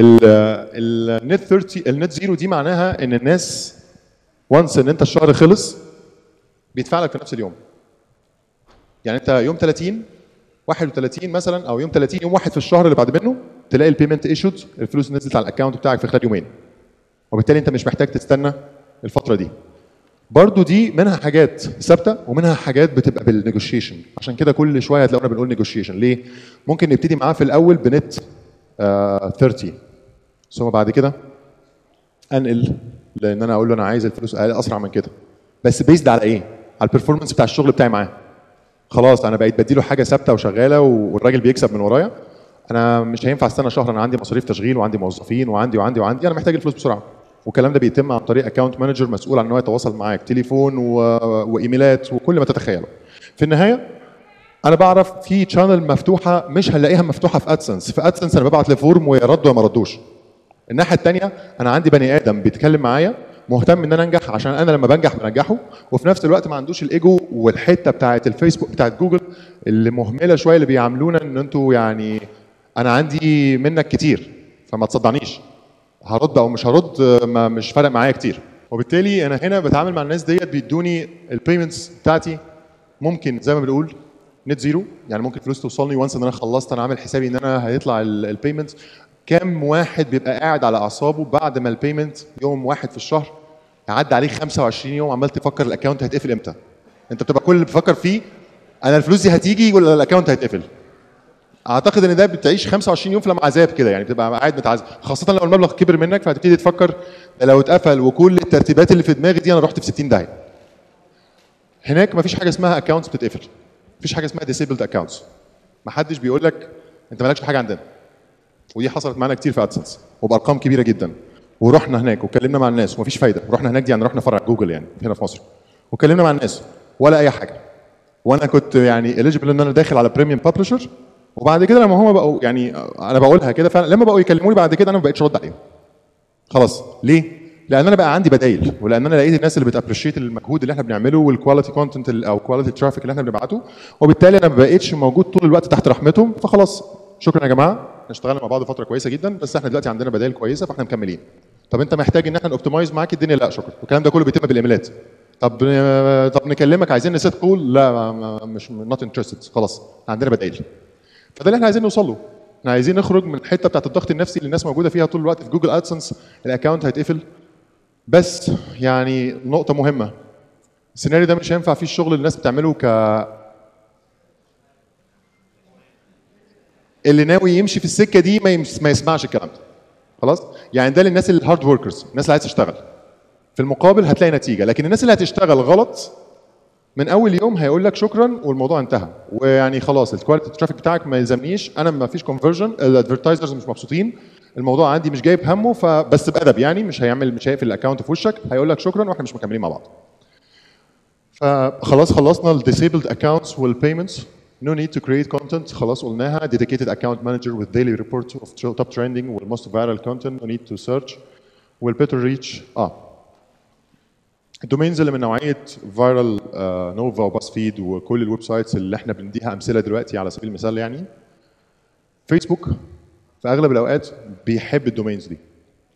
النت 30 النت زيرو دي معناها ان الناس وانس ان انت الشهر خلص بيدفع لك في نفس اليوم يعني انت يوم 30 31 مثلا او يوم 30 يوم واحد في الشهر اللي بعد منه تلاقي البيمنت ايشود الفلوس نزلت على الاكونت بتاعك في خلال يومين وبالتالي انت مش محتاج تستنى الفتره دي برضو دي منها حاجات ثابته ومنها حاجات بتبقى بالنيجوشيشن عشان كده كل شويه هتلاقونا بنقول نيجوشيشن ليه ممكن نبتدي معاه في الاول بنت آه 30 ثم بعد كده انقل لان انا اقول له انا عايز الفلوس اقل اسرع من كده بس بيزد على ايه على البرفورمانس بتاع الشغل بتاعي معاه خلاص انا بقيت بديله حاجه ثابته وشغاله والراجل بيكسب من ورايا انا مش هينفع استنى شهر انا عندي مصاريف تشغيل وعندي موظفين وعندي وعندي وعندي انا محتاج الفلوس بسرعه والكلام ده بيتم عن طريق اكونت مانجر مسؤول عن ان هو يتواصل معاك تليفون و... وايميلات وكل ما تتخيله في النهايه انا بعرف في تشانل مفتوحه مش هنلاقيها مفتوحه في ادسنس في ادسنس انا ببعت لفورم ويردوا يا ما ردوش الناحيه الثانيه انا عندي بني ادم بيتكلم معايا مهتم ان انا انجح عشان انا لما بنجح بنجحه وفي نفس الوقت ما عندوش الايجو والحته بتاعه الفيسبوك بتاعه جوجل اللي مهمله شويه اللي بيعاملونا ان انتوا يعني انا عندي منك كتير فما تصدعنيش هرد او مش هرد ما مش فارق معايا كتير وبالتالي انا هنا بتعامل مع الناس ديت بيدوني البيمنتس بتاعتي ممكن زي ما بنقول نت زيرو يعني ممكن فلوس توصلني وانس ان انا خلصت انا عامل حسابي ان انا هيطلع البيمنت كام واحد بيبقى قاعد على اعصابه بعد ما البيمنت يوم واحد في الشهر يعدي عليه 25 يوم عمال تفكر الاكونت هيتقفل امتى انت بتبقى كل اللي بتفكر فيه انا الفلوس دي هتيجي ولا الاكونت هيتقفل اعتقد ان ده بتعيش 25 يوم في لما عذاب كده يعني بتبقى قاعد متعذب خاصه لو المبلغ كبر منك فهتبتدي تفكر ده لو اتقفل وكل الترتيبات اللي في دماغي دي انا رحت في 60 داهيه هناك مفيش حاجه اسمها اكونتس بتتقفل مفيش حاجه اسمها ديسيبلد اكونتس محدش بيقول لك انت مالكش حاجه عندنا ودي حصلت معانا كتير في ادسنس وبارقام كبيره جدا ورحنا هناك واتكلمنا مع الناس ومفيش فايده رحنا هناك دي يعني رحنا فرع جوجل يعني هنا في مصر واتكلمنا مع الناس ولا اي حاجه وانا كنت يعني اليجبل ان انا داخل على بريميوم ببلشر وبعد كده لما هم بقوا يعني انا بقولها كده فعلا لما بقوا يكلموني بعد كده انا ما بقتش ارد عليهم خلاص ليه؟ لان انا بقى عندي بدايل ولان انا لقيت الناس اللي بتابريشيت المجهود اللي احنا بنعمله والكواليتي كونتنت او كواليتي ترافيك اللي احنا بنبعته وبالتالي انا ما بقتش موجود طول الوقت تحت رحمتهم فخلاص شكرا يا جماعه احنا اشتغلنا مع بعض فتره كويسه جدا بس احنا دلوقتي عندنا بدائل كويسه فاحنا مكملين طب انت محتاج ان احنا نوبتمايز معاك الدنيا لا شكرا والكلام ده كله بيتم بالايميلات طب طب نكلمك عايزين نسيت كول لا ما- ما- مش نوت انترستد خلاص عندنا بدائل فده اللي احنا عايزين نوصل له احنا عايزين نخرج من الحته بتاعت الضغط النفسي اللي الناس موجوده فيها طول الوقت في جوجل ادسنس الاكونت هيتقفل بس يعني نقطه مهمه السيناريو ده مش هينفع فيه الشغل اللي الناس بتعمله ك اللي ناوي يمشي في السكه دي ما, يمس... ما يسمعش الكلام ده خلاص يعني ده للناس الهارد وركرز الناس اللي عايزه تشتغل في المقابل هتلاقي نتيجه لكن الناس اللي هتشتغل غلط من اول يوم هيقول لك شكرا والموضوع انتهى ويعني خلاص الكواليتي ترافيك بتاعك ما يلزمنيش انا ما فيش كونفرجن الادفرتايزرز مش مبسوطين الموضوع عندي مش جايب همه فبس بادب يعني مش هيعمل مش هيقفل الاكونت في وشك هيقول لك شكرا واحنا مش مكملين مع بعض فخلاص خلصنا ال disabled accounts وال payments no need to create content خلاص قلناها dedicated account manager with daily report of top trending وال most viral content no need to search وال better reach اه الدومينز اللي من نوعيه فايرال نوفا وباس فيد وكل الويب سايتس اللي احنا بنديها امثله دلوقتي على سبيل المثال يعني فيسبوك في اغلب الاوقات بيحب الدومينز دي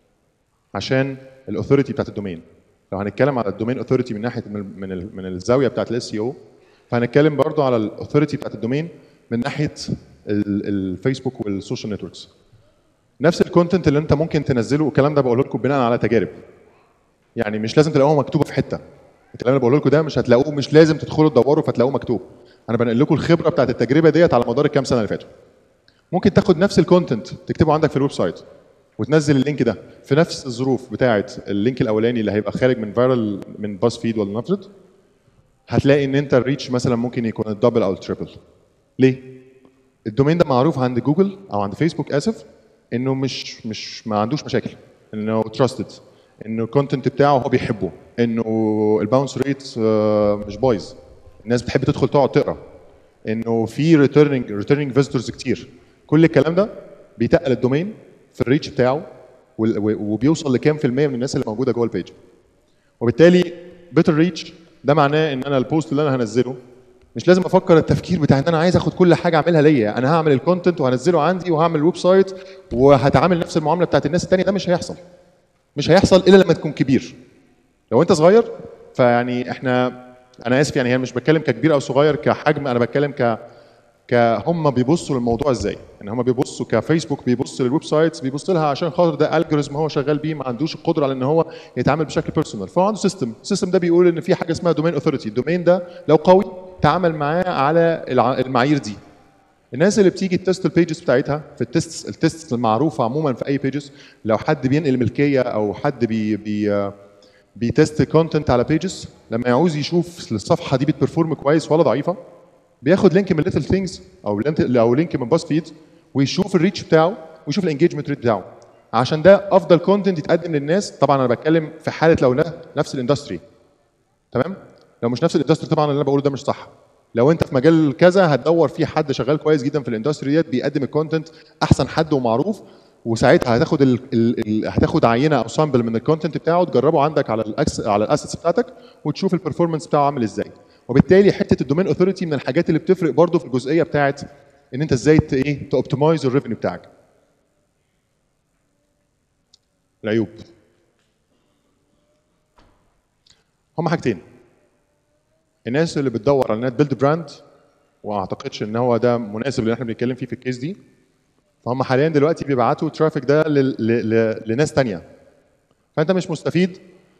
عشان الاوثوريتي بتاعت الدومين لو هنتكلم على الدومين اوثوريتي من ناحيه من من, ال- من الزاويه بتاعت الاس سي او فهنتكلم برضو على الاوثوريتي بتاعت الدومين من ناحيه ال- الفيسبوك والسوشيال نتوركس نفس الكونتنت اللي انت ممكن تنزله والكلام ده بقوله لكم بناء على تجارب يعني مش لازم تلاقوها مكتوبه في حته الكلام اللي بقوله لكم ده مش هتلاقوه مش لازم تدخلوا تدوروا فتلاقوه مكتوب انا بنقل لكم الخبره بتاعت التجربه ديت على مدار الكام سنه اللي فاتوا ممكن تاخد نفس الكونتنت تكتبه عندك في الويب سايت وتنزل اللينك ده في نفس الظروف بتاعه اللينك الاولاني اللي هيبقى خارج من فايرال من باز فيد ولا نفرض هتلاقي ان انت الريتش مثلا ممكن يكون الدبل او التريبل ليه؟ الدومين ده معروف عند جوجل او عند فيسبوك اسف انه مش مش ما عندوش مشاكل انه تراستد انه الكونتنت بتاعه هو بيحبه انه الباونس ريت مش بايظ الناس بتحب تدخل تقعد تقرا انه في ريتيرنينج ريتيرنينج فيزيتورز كتير كل الكلام ده بيتقل الدومين في الريتش بتاعه وال- و- وبيوصل لكام في المية من الناس اللي موجوده جوه البيج وبالتالي بيتر ريتش ده معناه ان انا البوست اللي انا هنزله مش لازم افكر التفكير بتاع ان انا عايز اخد كل حاجه اعملها ليا انا هعمل الكونتنت وهنزله عندي وهعمل ويب سايت وهتعامل نفس المعامله بتاعت الناس التانية ده مش هيحصل مش هيحصل الا لما تكون كبير لو انت صغير فيعني احنا انا اسف يعني هي مش بتكلم ككبير او صغير كحجم انا بتكلم ك كهم بيبصوا للموضوع ازاي ان هم بيبصوا كفيسبوك بيبص للويب سايتس بيبص لها عشان خاطر ده الجوريزم هو شغال بيه ما عندوش القدره على ان هو يتعامل بشكل بيرسونال فهو عنده سيستم السيستم ده بيقول ان في حاجه اسمها دومين اوثوريتي الدومين ده لو قوي تعامل معاه على الع- المعايير دي الناس اللي بتيجي تست البيجز بتاعتها في التست التست المعروفه عموما في اي بيجز لو حد بينقل ملكيه او حد بي بي بيتست كونتنت على بيجز لما يعوز يشوف الصفحه دي بتبرفورم كويس ولا ضعيفه بياخد لينك من ليتل ثينجز او لينك او لينك من باز فيد ويشوف الريتش بتاعه ويشوف الانجيجمنت ريت بتاعه عشان ده افضل كونتنت يتقدم للناس طبعا انا بتكلم في حاله لو ن- نفس الاندستري تمام لو مش نفس الاندستري طبعا اللي انا بقوله ده مش صح لو انت في مجال كذا هتدور في حد شغال كويس جدا في الاندستري ديت بيقدم الكونتنت احسن حد ومعروف وساعتها هتاخد ال ال ال هتاخد عينه او سامبل من الكونتنت بتاعه تجربه عندك على الاكس على الاسيتس بتاعتك وتشوف البرفورمانس بتاعه عامل ازاي وبالتالي حته الدومين اوثوريتي من الحاجات اللي بتفرق برضه في الجزئيه بتاعت ان انت ازاي ت- ايه توبتمايز الريفنيو بتاعك العيوب هما حاجتين الناس اللي بتدور على انها تبيلد براند وما اعتقدش ان هو ده مناسب اللي احنا بنتكلم فيه في الكيس دي فهم حاليا دلوقتي بيبعتوا الترافيك ده لل- ل- ل- لناس تانية فانت مش مستفيد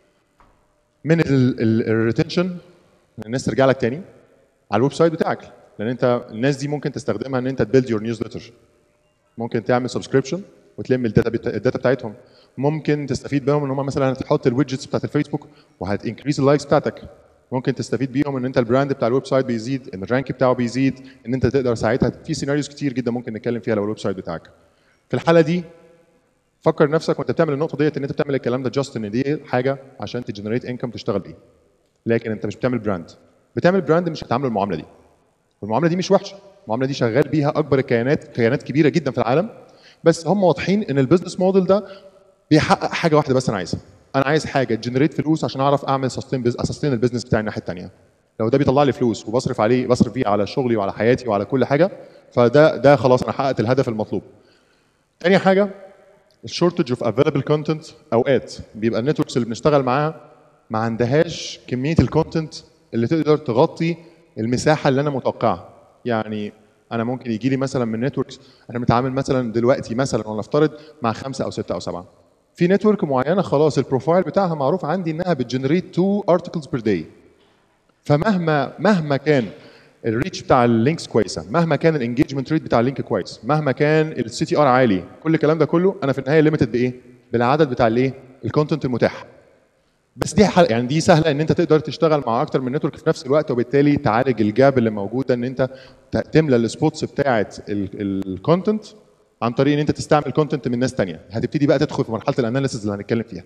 من الريتنشن ان الناس ترجع لك تاني على الويب سايت بتاعك لان انت الناس دي ممكن تستخدمها ان انت تبيلد يور نيوزليتر ممكن تعمل سبسكريبشن وتلم الداتا بتا... الداتا بتاعتهم ممكن تستفيد بيهم ان هم مثلا هتحط الويدجتس بتاعت الفيسبوك وهتنكريز اللايكس بتاعتك ممكن تستفيد بيهم ان انت البراند بتاع الويب سايت بيزيد ان الرانك بتاعه بيزيد ان انت تقدر ساعتها في سيناريوز كتير جدا ممكن نتكلم فيها لو الويب سايت بتاعك في الحاله دي فكر نفسك وانت بتعمل النقطه ديت ان انت بتعمل الكلام ده جاست ان دي حاجه عشان تجنريت انكم تشتغل بيه لكن انت مش بتعمل براند بتعمل براند مش هتعمل المعامله دي والمعامله دي مش وحشه المعامله دي شغال بيها اكبر الكيانات كيانات كبيره جدا في العالم بس هم واضحين ان البيزنس موديل ده بيحقق حاجه واحده بس انا عايزها انا عايز حاجه تجنريت فلوس عشان اعرف اعمل سستين اسستين البيزنس بتاعي الناحيه الثانيه لو ده بيطلع لي فلوس وبصرف عليه بصرف فيه على شغلي وعلى حياتي وعلى كل حاجه فده ده خلاص انا حققت الهدف المطلوب تاني حاجه الشورتج اوف افيلبل كونتنت اوقات بيبقى النتوركس اللي بنشتغل معاها ما عندهاش كميه الكونتنت اللي تقدر تغطي المساحه اللي انا متوقعها يعني انا ممكن يجي لي مثلا من نتوركس انا بنتعامل مثلا دلوقتي مثلا ونفترض مع خمسه او سته او سبعه في نتورك معينه خلاص البروفايل بتاعها معروف عندي انها بتجنريت 2 ارتكلز بير داي فمهما مهما كان الريتش بتاع اللينكس كويسه مهما كان الانجيجمنت ريت بتاع اللينك كويس مهما كان السي تي ار عالي كل الكلام ده كله انا في النهايه ليميتد بايه بالعدد بتاع الايه الكونتنت المتاح بس دي حل... يعني دي سهله ان انت تقدر تشتغل مع اكتر من نتورك في نفس الوقت وبالتالي تعالج الجاب اللي موجوده ان انت ت- تملى السبوتس بتاعه الكونتنت عن طريق ان انت تستعمل كونتنت من ناس تانية هتبتدي بقى تدخل في مرحله الاناليسيز اللي هنتكلم فيها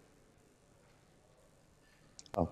اه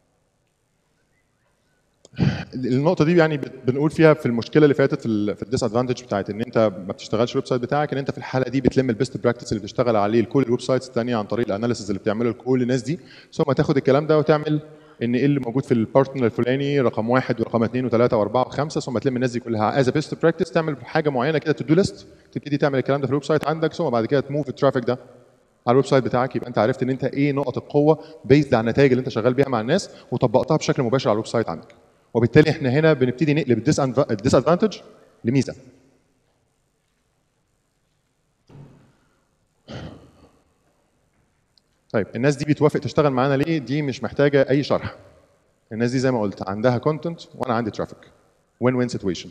النقطة دي يعني بت- بنقول فيها في المشكلة اللي فاتت في ال في الديس ادفانتج بتاعت ان انت ما بتشتغلش الويب سايت بتاعك ان انت في الحالة دي بتلم البيست براكتس اللي بتشتغل عليه لكل الويب سايتس الثانية عن طريق الاناليسيز اللي بتعمله لكل الناس دي ثم تاخد الكلام ده وتعمل ان ايه اللي موجود في البارتنر الفلاني رقم واحد ورقم اثنين وثلاثه واربعه وخمسه ثم تلم الناس دي كلها از بيست براكتس تعمل حاجه معينه كده تو دو ليست تبتدي تعمل الكلام ده في الويب سايت عندك ثم بعد كده تموف الترافيك ده على الويب سايت بتاعك يبقى انت عرفت ان انت ايه نقط القوه بيزد على النتائج اللي انت شغال بيها مع الناس وطبقتها بشكل مباشر على الويب سايت عندك وبالتالي احنا هنا بنبتدي نقلب الديس ادفانتج لميزه طيب الناس دي بتوافق تشتغل معانا ليه؟ دي مش محتاجه اي شرح. الناس دي زي ما قلت عندها كونتنت وانا عندي ترافيك. وين وين سيتويشن.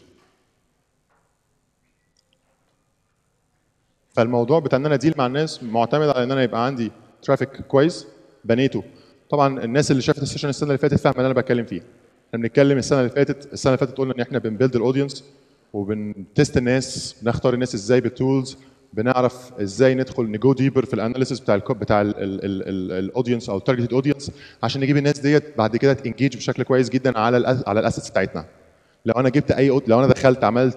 فالموضوع بتاع ان انا اديل مع الناس معتمد على ان انا يبقى عندي ترافيك كويس بنيته. طبعا الناس اللي شافت السيشن السنه اللي فاتت فاهمه اللي انا بتكلم فيه. احنا بنتكلم السنه اللي فاتت السنه اللي فاتت قلنا ان احنا بنبيلد الاودينس وبنتست الناس بنختار الناس ازاي بالتولز بنعرف ازاي ندخل نجو ديبر في الاناليسيس بتاع ال بتاع الاودينس او التارجتد اودينس عشان نجيب الناس ديت بعد كده تنجيج بشكل كويس جدا على ال على الاسيتس بتاعتنا لو انا جبت اي لو انا دخلت عملت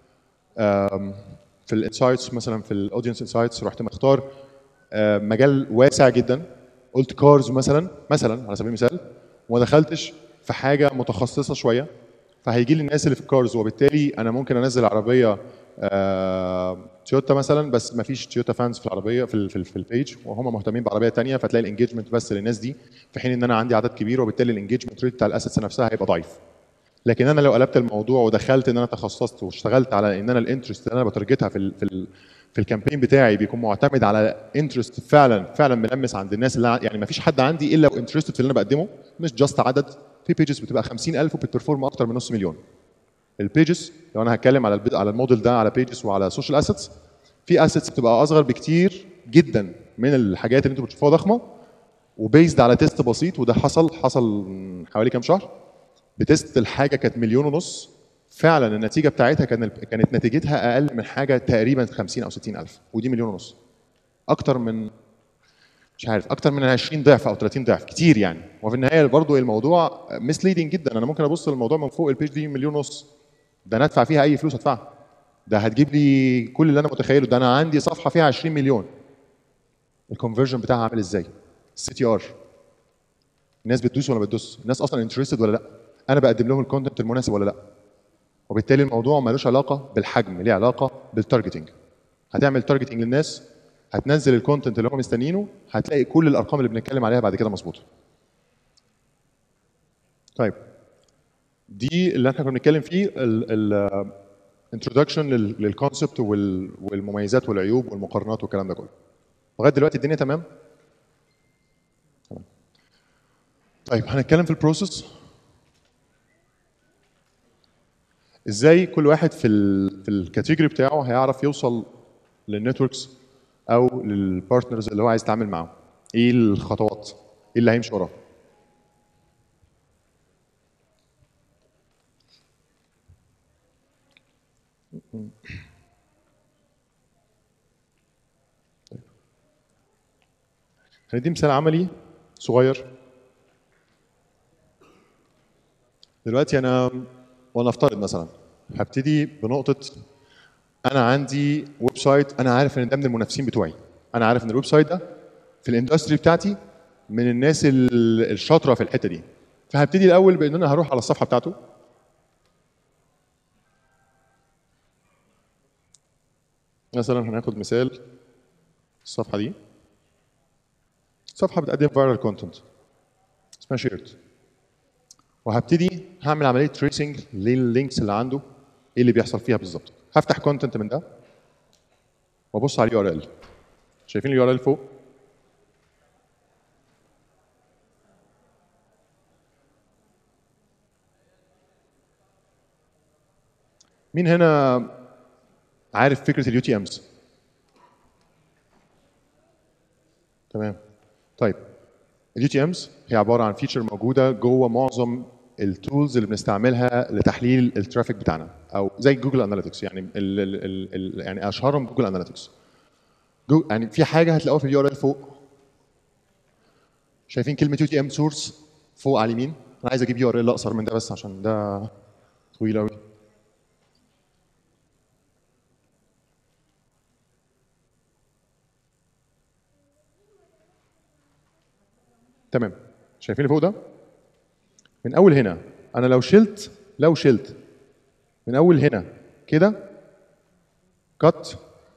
في الانسايتس مثلا في الاودينس انسايتس رحت مختار مجال واسع جدا قلت كارز مثلا مثلا على سبيل المثال وما دخلتش في حاجه متخصصه شويه فهيجي لي الناس اللي في الكارز وبالتالي انا ممكن انزل عربيه آه، تويوتا مثلا بس ما فيش تويوتا فانز في العربيه في ال في, ال في البيج وهم مهتمين بعربيه ثانيه فتلاقي الانجيجمنت بس للناس دي في حين ان انا عندي عدد كبير وبالتالي الانجيجمنت ريت بتاع الاسيتس نفسها هيبقى ضعيف لكن انا لو قلبت الموضوع ودخلت ان انا تخصصت واشتغلت على ان انا الانترست اللي انا بترجتها في ال في ال في الكامبين بتاعي بيكون معتمد على انترست فعلا فعلا ملمس عند الناس اللي يعني ما فيش حد عندي الا وانترستد في اللي انا بقدمه مش جاست عدد في بيجز بتبقى 50000 وبترفورم اكتر من نص مليون البيجز لو انا هتكلم على البيج على الموديل ده على بيجز وعلى سوشيال اسيتس في اسيتس بتبقى اصغر بكتير جدا من الحاجات اللي انتوا بتشوفوها ضخمه وبيزد على تيست بسيط وده حصل حصل حوالي كام شهر بتست الحاجه كانت مليون ونص فعلا النتيجه بتاعتها كانت كانت نتيجتها اقل من حاجه تقريبا 50 او 60 الف ودي مليون ونص اكتر من مش عارف اكتر من 20 ضعف او 30 ضعف كتير يعني وفي النهايه برضو الموضوع مسليدنج جدا انا ممكن ابص للموضوع من فوق البيج دي مليون ونص ده انا ادفع فيها اي فلوس ادفعها ده هتجيب لي كل اللي انا متخيله ده انا عندي صفحه فيها 20 مليون الكونفرجن بتاعها عامل ازاي السي تي ار الناس بتدوس ولا بتدوس الناس اصلا انترستد ولا لا انا بقدم لهم الكونتنت المناسب ولا لا وبالتالي الموضوع ملوش علاقه بالحجم ليه علاقه بالتارجتنج هتعمل تارجتنج للناس هتنزل الكونتنت اللي هم مستنيينه هتلاقي كل الارقام اللي بنتكلم عليها بعد كده مظبوطه طيب دي اللي احنا كنا بنتكلم فيه الانترودكشن للكونسبت والمميزات والعيوب والمقارنات والكلام ده كله لغايه دلوقتي الدنيا تمام تمام طيب هنتكلم في البروسيس ازاي كل واحد في ال في الكاتيجوري بتاعه هيعرف يوصل للنتوركس او للبارتنرز اللي هو عايز يتعامل معاهم ايه الخطوات ايه اللي هيمشي وراه هندي مثال عملي صغير دلوقتي انا ونفترض مثلا هبتدي بنقطه انا عندي ويب سايت انا عارف ان ده من المنافسين بتوعي انا عارف ان الويب سايت ده في الاندستري بتاعتي من الناس ال- الشاطره في الحته دي فهبتدي الاول بان انا هروح على الصفحه بتاعته مثلا هناخد مثال الصفحه دي صفحه بتقدم فايرال كونتنت اسمها شيرت وهبتدي هعمل عمليه تريسنج لللينكس اللي عنده ايه اللي بيحصل فيها بالظبط هفتح كونتنت من ده وابص على اليو ار ال شايفين اليو ار ال فوق مين هنا عارف فكره اليو تي امز تمام طيب اليو تي امز هي عباره عن فيتشر موجوده جوه معظم التولز اللي بنستعملها لتحليل الترافيك بتاعنا او زي جوجل اناليتكس يعني ال ال ال ال يعني اشهرهم جوجل اناليتكس يعني في حاجه هتلاقوها في اليو ار ال فوق شايفين كلمه يو تي ام سورس فوق على اليمين انا عايز اجيب يو ار ال اقصر من ده بس عشان ده طويل قوي تمام شايفين اللي فوق ده من اول هنا انا لو شلت لو شلت من اول هنا كده كات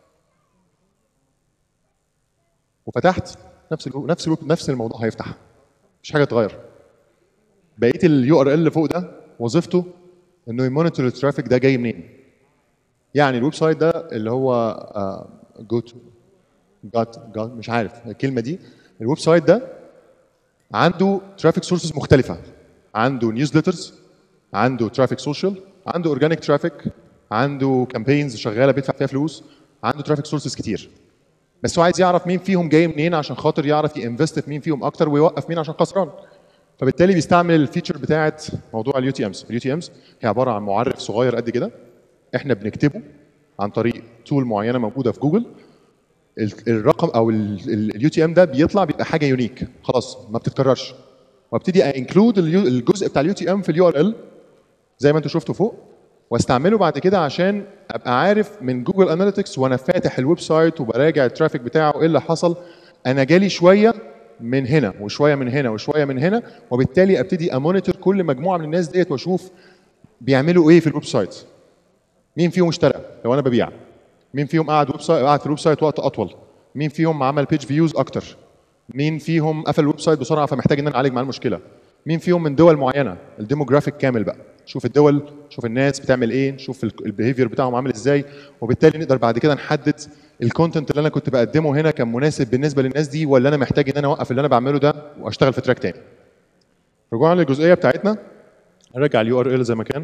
وفتحت نفس الو... نفس الويب نفس الموضوع هيفتح مش حاجه تغير بقيه اليو ار ال اللي فوق ده وظيفته انه يمونيتور الترافيك ده جاي منين يعني الويب سايت ده اللي هو جو تو جات جات مش عارف الكلمه دي الويب سايت ده عنده ترافيك سورسز مختلفه عنده نيوزليترز عنده ترافيك سوشيال عنده اورجانيك ترافيك عنده كامبينز شغاله بيدفع فيها فلوس عنده ترافيك سورسز كتير بس هو عايز يعرف مين فيهم جاي منين عشان خاطر يعرف ينفست في مين فيهم اكتر ويوقف مين عشان خسران فبالتالي بيستعمل الفيتشر بتاعه موضوع اليو تي امز اليو تي امز هي عباره عن معرف صغير قد كده احنا بنكتبه عن طريق تول معينه موجوده في جوجل ال- الرقم او اليو تي ام ده بيطلع بيبقى حاجه يونيك خلاص ما بتتكررش وابتدي انكلود الجزء بتاع اليو تي ام في اليو ار ال زي ما انتم شفتوا فوق واستعمله بعد كده عشان ابقى عارف من جوجل اناليتكس وانا فاتح الويب سايت وبراجع الترافيك بتاعه ايه اللي حصل انا جالي شويه من هنا وشويه من هنا وشويه من هنا وبالتالي ابتدي امونيتور كل مجموعه من الناس ديت واشوف بيعملوا ايه في الويب سايت مين فيهم اشترى لو انا ببيع مين فيهم قعد ويب سايت قعد في الويب سايت وقت اطول مين فيهم عمل بيج فيوز اكتر مين فيهم قفل الويب سايت بسرعه فمحتاج ان انا اعالج معاه المشكله مين فيهم من دول معينه الديموجرافيك كامل بقى شوف الدول شوف الناس بتعمل ايه نشوف البيهيفير بتاعهم عامل ازاي وبالتالي نقدر بعد كده نحدد الكونتنت اللي انا كنت بقدمه هنا كان مناسب بالنسبه للناس دي ولا انا محتاج ان انا اوقف اللي انا بعمله ده واشتغل في تراك تاني رجوعا للجزئيه بتاعتنا نرجع اليو ار ال زي ما كان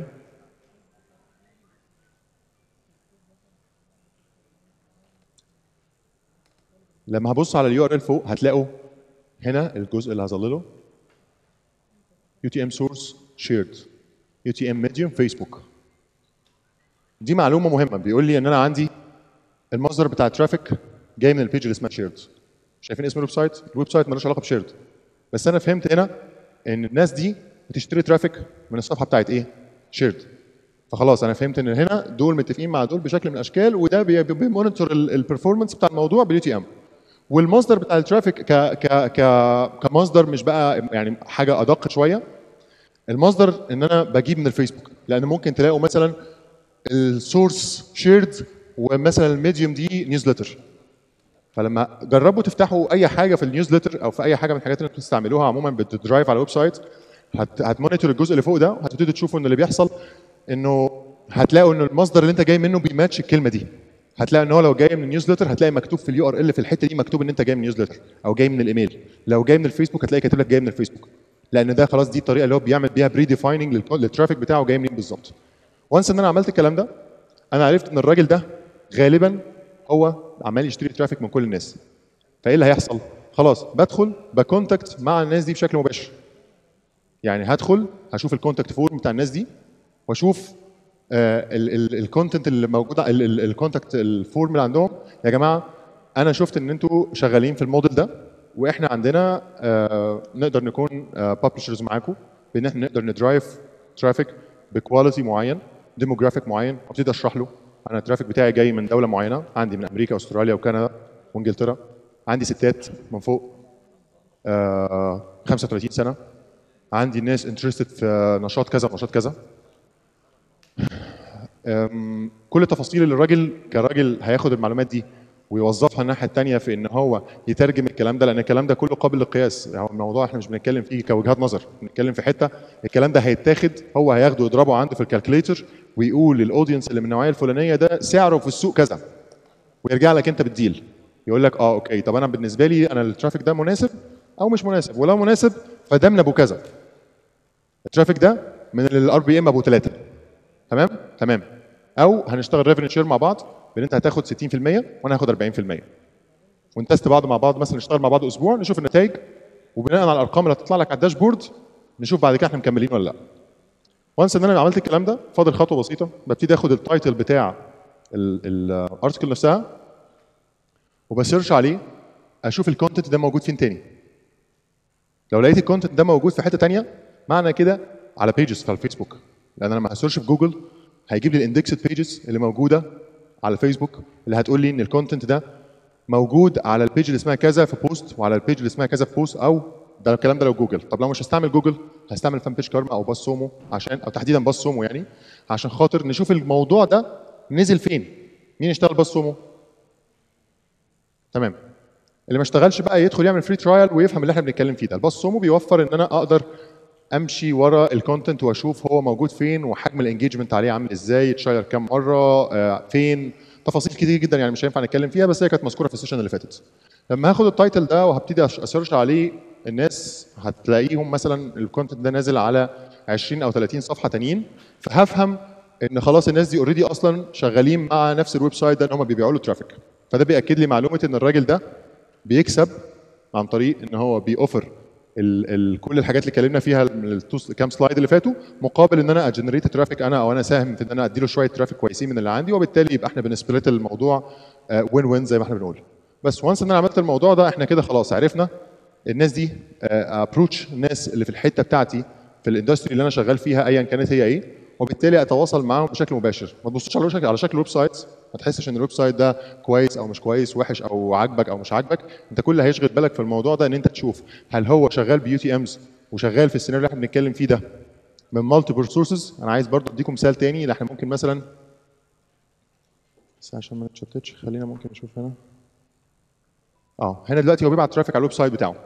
لما هبص على اليو ار ال فوق هتلاقوا هنا الجزء اللي هظلله يو تي ام سورس شيرد يو تي ام ميديوم فيسبوك دي معلومه مهمه بيقول لي ان انا عندي المصدر بتاع الترافيك جاي من البيج اللي اسمها شيرد شايفين اسم الويب سايت الويب سايت ملوش علاقه بشيرد بس انا فهمت هنا ان الناس دي بتشتري ترافيك من الصفحه بتاعت ايه شيرد فخلاص انا فهمت ان هنا دول متفقين مع دول بشكل من الاشكال وده بي- بي- بيمونيتور البرفورمانس بتاع الموضوع باليو تي ام والمصدر بتاع الترافيك ك ك ك كمصدر مش بقى يعني حاجه ادق شويه المصدر ان انا بجيب من الفيسبوك لان ممكن تلاقوا مثلا السورس شيرد ومثلا الميديوم دي نيوزلتر فلما جربوا تفتحوا اي حاجه في النيوزلتر او في اي حاجه من الحاجات اللي انتوا بتستعملوها عموما بتدرايف على الويب سايت هت هتمونيتور الجزء اللي فوق ده هتبتدوا تشوفوا ان اللي بيحصل انه هتلاقوا ان المصدر اللي انت جاي منه بيماتش الكلمه دي هتلاقي ان هو لو جاي من النيوزلتر هتلاقي مكتوب في اليو ار ال في الحته دي مكتوب ان انت جاي من النيوزلتر او جاي من الايميل لو جاي من الفيسبوك هتلاقي كاتب لك جاي من الفيسبوك لان ده خلاص دي الطريقه اللي هو بيعمل بيها بري ديفايننج للترافيك بتاعه جاي منين بالظبط وانس ان انا عملت الكلام ده انا عرفت ان الراجل ده غالبا هو عمال يشتري ترافيك من كل الناس فايه اللي هيحصل خلاص بدخل بكونتاكت مع الناس دي بشكل مباشر يعني هدخل هشوف الكونتاكت فورم بتاع الناس دي واشوف الكونتنت اللي موجود الكونتاكت الفورم اللي عندهم يا جماعه انا شفت ان انتوا شغالين في الموديل ده واحنا عندنا آه، نقدر نكون ببلشرز معاكم بان احنا نقدر ندرايف ترافيك بكواليتي معين ديموجرافيك معين وابتدي اشرح له انا الترافيك بتاعي جاي من دوله معينه عندي من امريكا واستراليا وكندا وانجلترا عندي ستات من فوق آه، 35 سنه عندي ناس انترستد في نشاط كذا ونشاط كذا أم، كل التفاصيل اللي الراجل كراجل هياخد المعلومات دي ويوظفها الناحيه الثانيه في ان هو يترجم الكلام ده لان الكلام ده كله قابل للقياس يعني الموضوع احنا مش بنتكلم فيه كوجهات نظر بنتكلم في حته الكلام ده هيتاخد هو هياخده يضربه عنده في الكالكوليتر ويقول للاودينس اللي من النوعيه الفلانيه ده سعره في السوق كذا ويرجع لك انت بالديل يقول لك اه اوكي طب انا بالنسبه لي انا الترافيك ده مناسب او مش مناسب ولو مناسب فده من ابو كذا الترافيك ده من الار بي ام ابو ثلاثه تمام تمام او هنشتغل ريفينيو شير مع بعض بان انت هتاخد 60% وانا هاخد 40% ونتست بعض مع بعض مثلا نشتغل مع بعض اسبوع نشوف النتائج وبناء على الارقام اللي هتطلع لك على الداشبورد نشوف بعد كده احنا مكملين ولا لا وانس ان انا عملت الكلام ده فاضل خطوه بسيطه ببتدي اخد التايتل بتاع الارتكل نفسها وبسيرش عليه اشوف الكونتنت ده موجود فين تاني لو لقيت الكونتنت ده موجود في حته تانية معنى كده على بيجز في الفيسبوك لان انا لما هسيرش في جوجل هيجيب لي الاندكسد بيجز اللي موجوده على الفيسبوك اللي هتقول لي ان الكونتنت ده موجود على البيج اللي اسمها كذا في بوست وعلى البيج اللي اسمها كذا في بوست او ده الكلام ده لو جوجل طب لو مش هستعمل جوجل هستعمل فان بيج كارما او باص سومو عشان او تحديدا باص سومو يعني عشان خاطر نشوف الموضوع ده نزل فين مين اشتغل باص سومو تمام اللي ما اشتغلش بقى يدخل يعمل فري ترايل ويفهم اللي احنا بنتكلم فيه ده الباص سومو بيوفر ان انا اقدر امشي ورا الكونتنت واشوف هو موجود فين وحجم الانجيجمنت عليه عامل ازاي اتشير كام مره آه، فين تفاصيل كتير جدا يعني مش هينفع نتكلم فيها بس هي كانت مذكوره في السيشن اللي فاتت لما هاخد التايتل ده وهبتدي أش- اسيرش عليه الناس هتلاقيهم مثلا الكونتنت ده نازل على 20 او 30 صفحه تانيين فهفهم ان خلاص الناس دي اوريدي اصلا شغالين مع نفس الويب سايت ده ان هم بيبيعوا له ترافيك فده بياكد لي معلومه ان الراجل ده بيكسب عن طريق ان هو بيوفر ال ال كل الحاجات اللي اتكلمنا فيها من التو- كام سلايد اللي فاتوا مقابل ان انا اجنريت ترافيك انا او انا ساهم في ان انا اديله شويه ترافيك كويسين من اللي عندي وبالتالي يبقى احنا بنسبلت الموضوع وين وين زي ما احنا بنقول بس وانس ان انا عملت الموضوع ده احنا كده خلاص عرفنا الناس دي ابروتش الناس اللي في الحته بتاعتي في الاندستري اللي انا شغال فيها ايا كانت هي ايه وبالتالي اتواصل معاهم بشكل مباشر ما تبصوش على شكل على شكل ويب سايت ما تحسش ان الويب سايت ده كويس او مش كويس وحش او عاجبك او مش عاجبك انت كل اللي هيشغل بالك في الموضوع ده ان انت تشوف هل هو شغال بيو تي امز وشغال في السيناريو اللي احنا بنتكلم فيه ده من مالتيبل سورسز انا عايز برضو اديكم مثال تاني اللي احنا ممكن مثلا بس عشان ما نتشتتش خلينا ممكن نشوف هنا اه هنا دلوقتي هو بيبعت ترافيك على الويب سايت بتاعه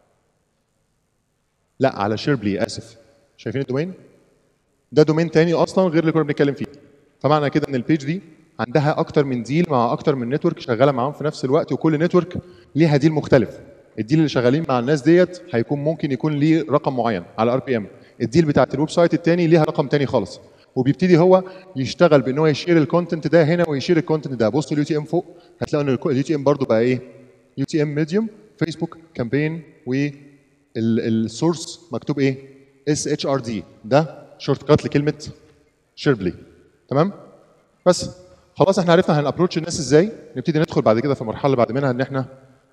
لا على شيربلي اسف شايفين الدومين ده دومين تاني اصلا غير اللي كنا بنتكلم فيه فمعنى كده ان البيج دي عندها اكتر من ديل مع اكتر من نتورك شغاله معاهم في نفس الوقت وكل نتورك ليها ديل مختلف الديل اللي شغالين مع الناس ديت هيكون ممكن يكون ليه رقم معين على ار بي ام الديل بتاعت الويب سايت التاني ليها رقم تاني خالص وبيبتدي هو يشتغل بان هو يشير الكونتنت ده هنا ويشير الكونتنت ده بصوا اليو تي ام فوق هتلاقوا ان اليو تي ام برضه بقى ايه يو تي ام ميديوم فيسبوك كامبين والسورس مكتوب ايه اس اتش ار دي ده شورت كات لكلمه شيربلي تمام بس خلاص احنا عرفنا هنابروتش الناس ازاي نبتدي ندخل بعد كده في المرحله اللي بعد منها ان احنا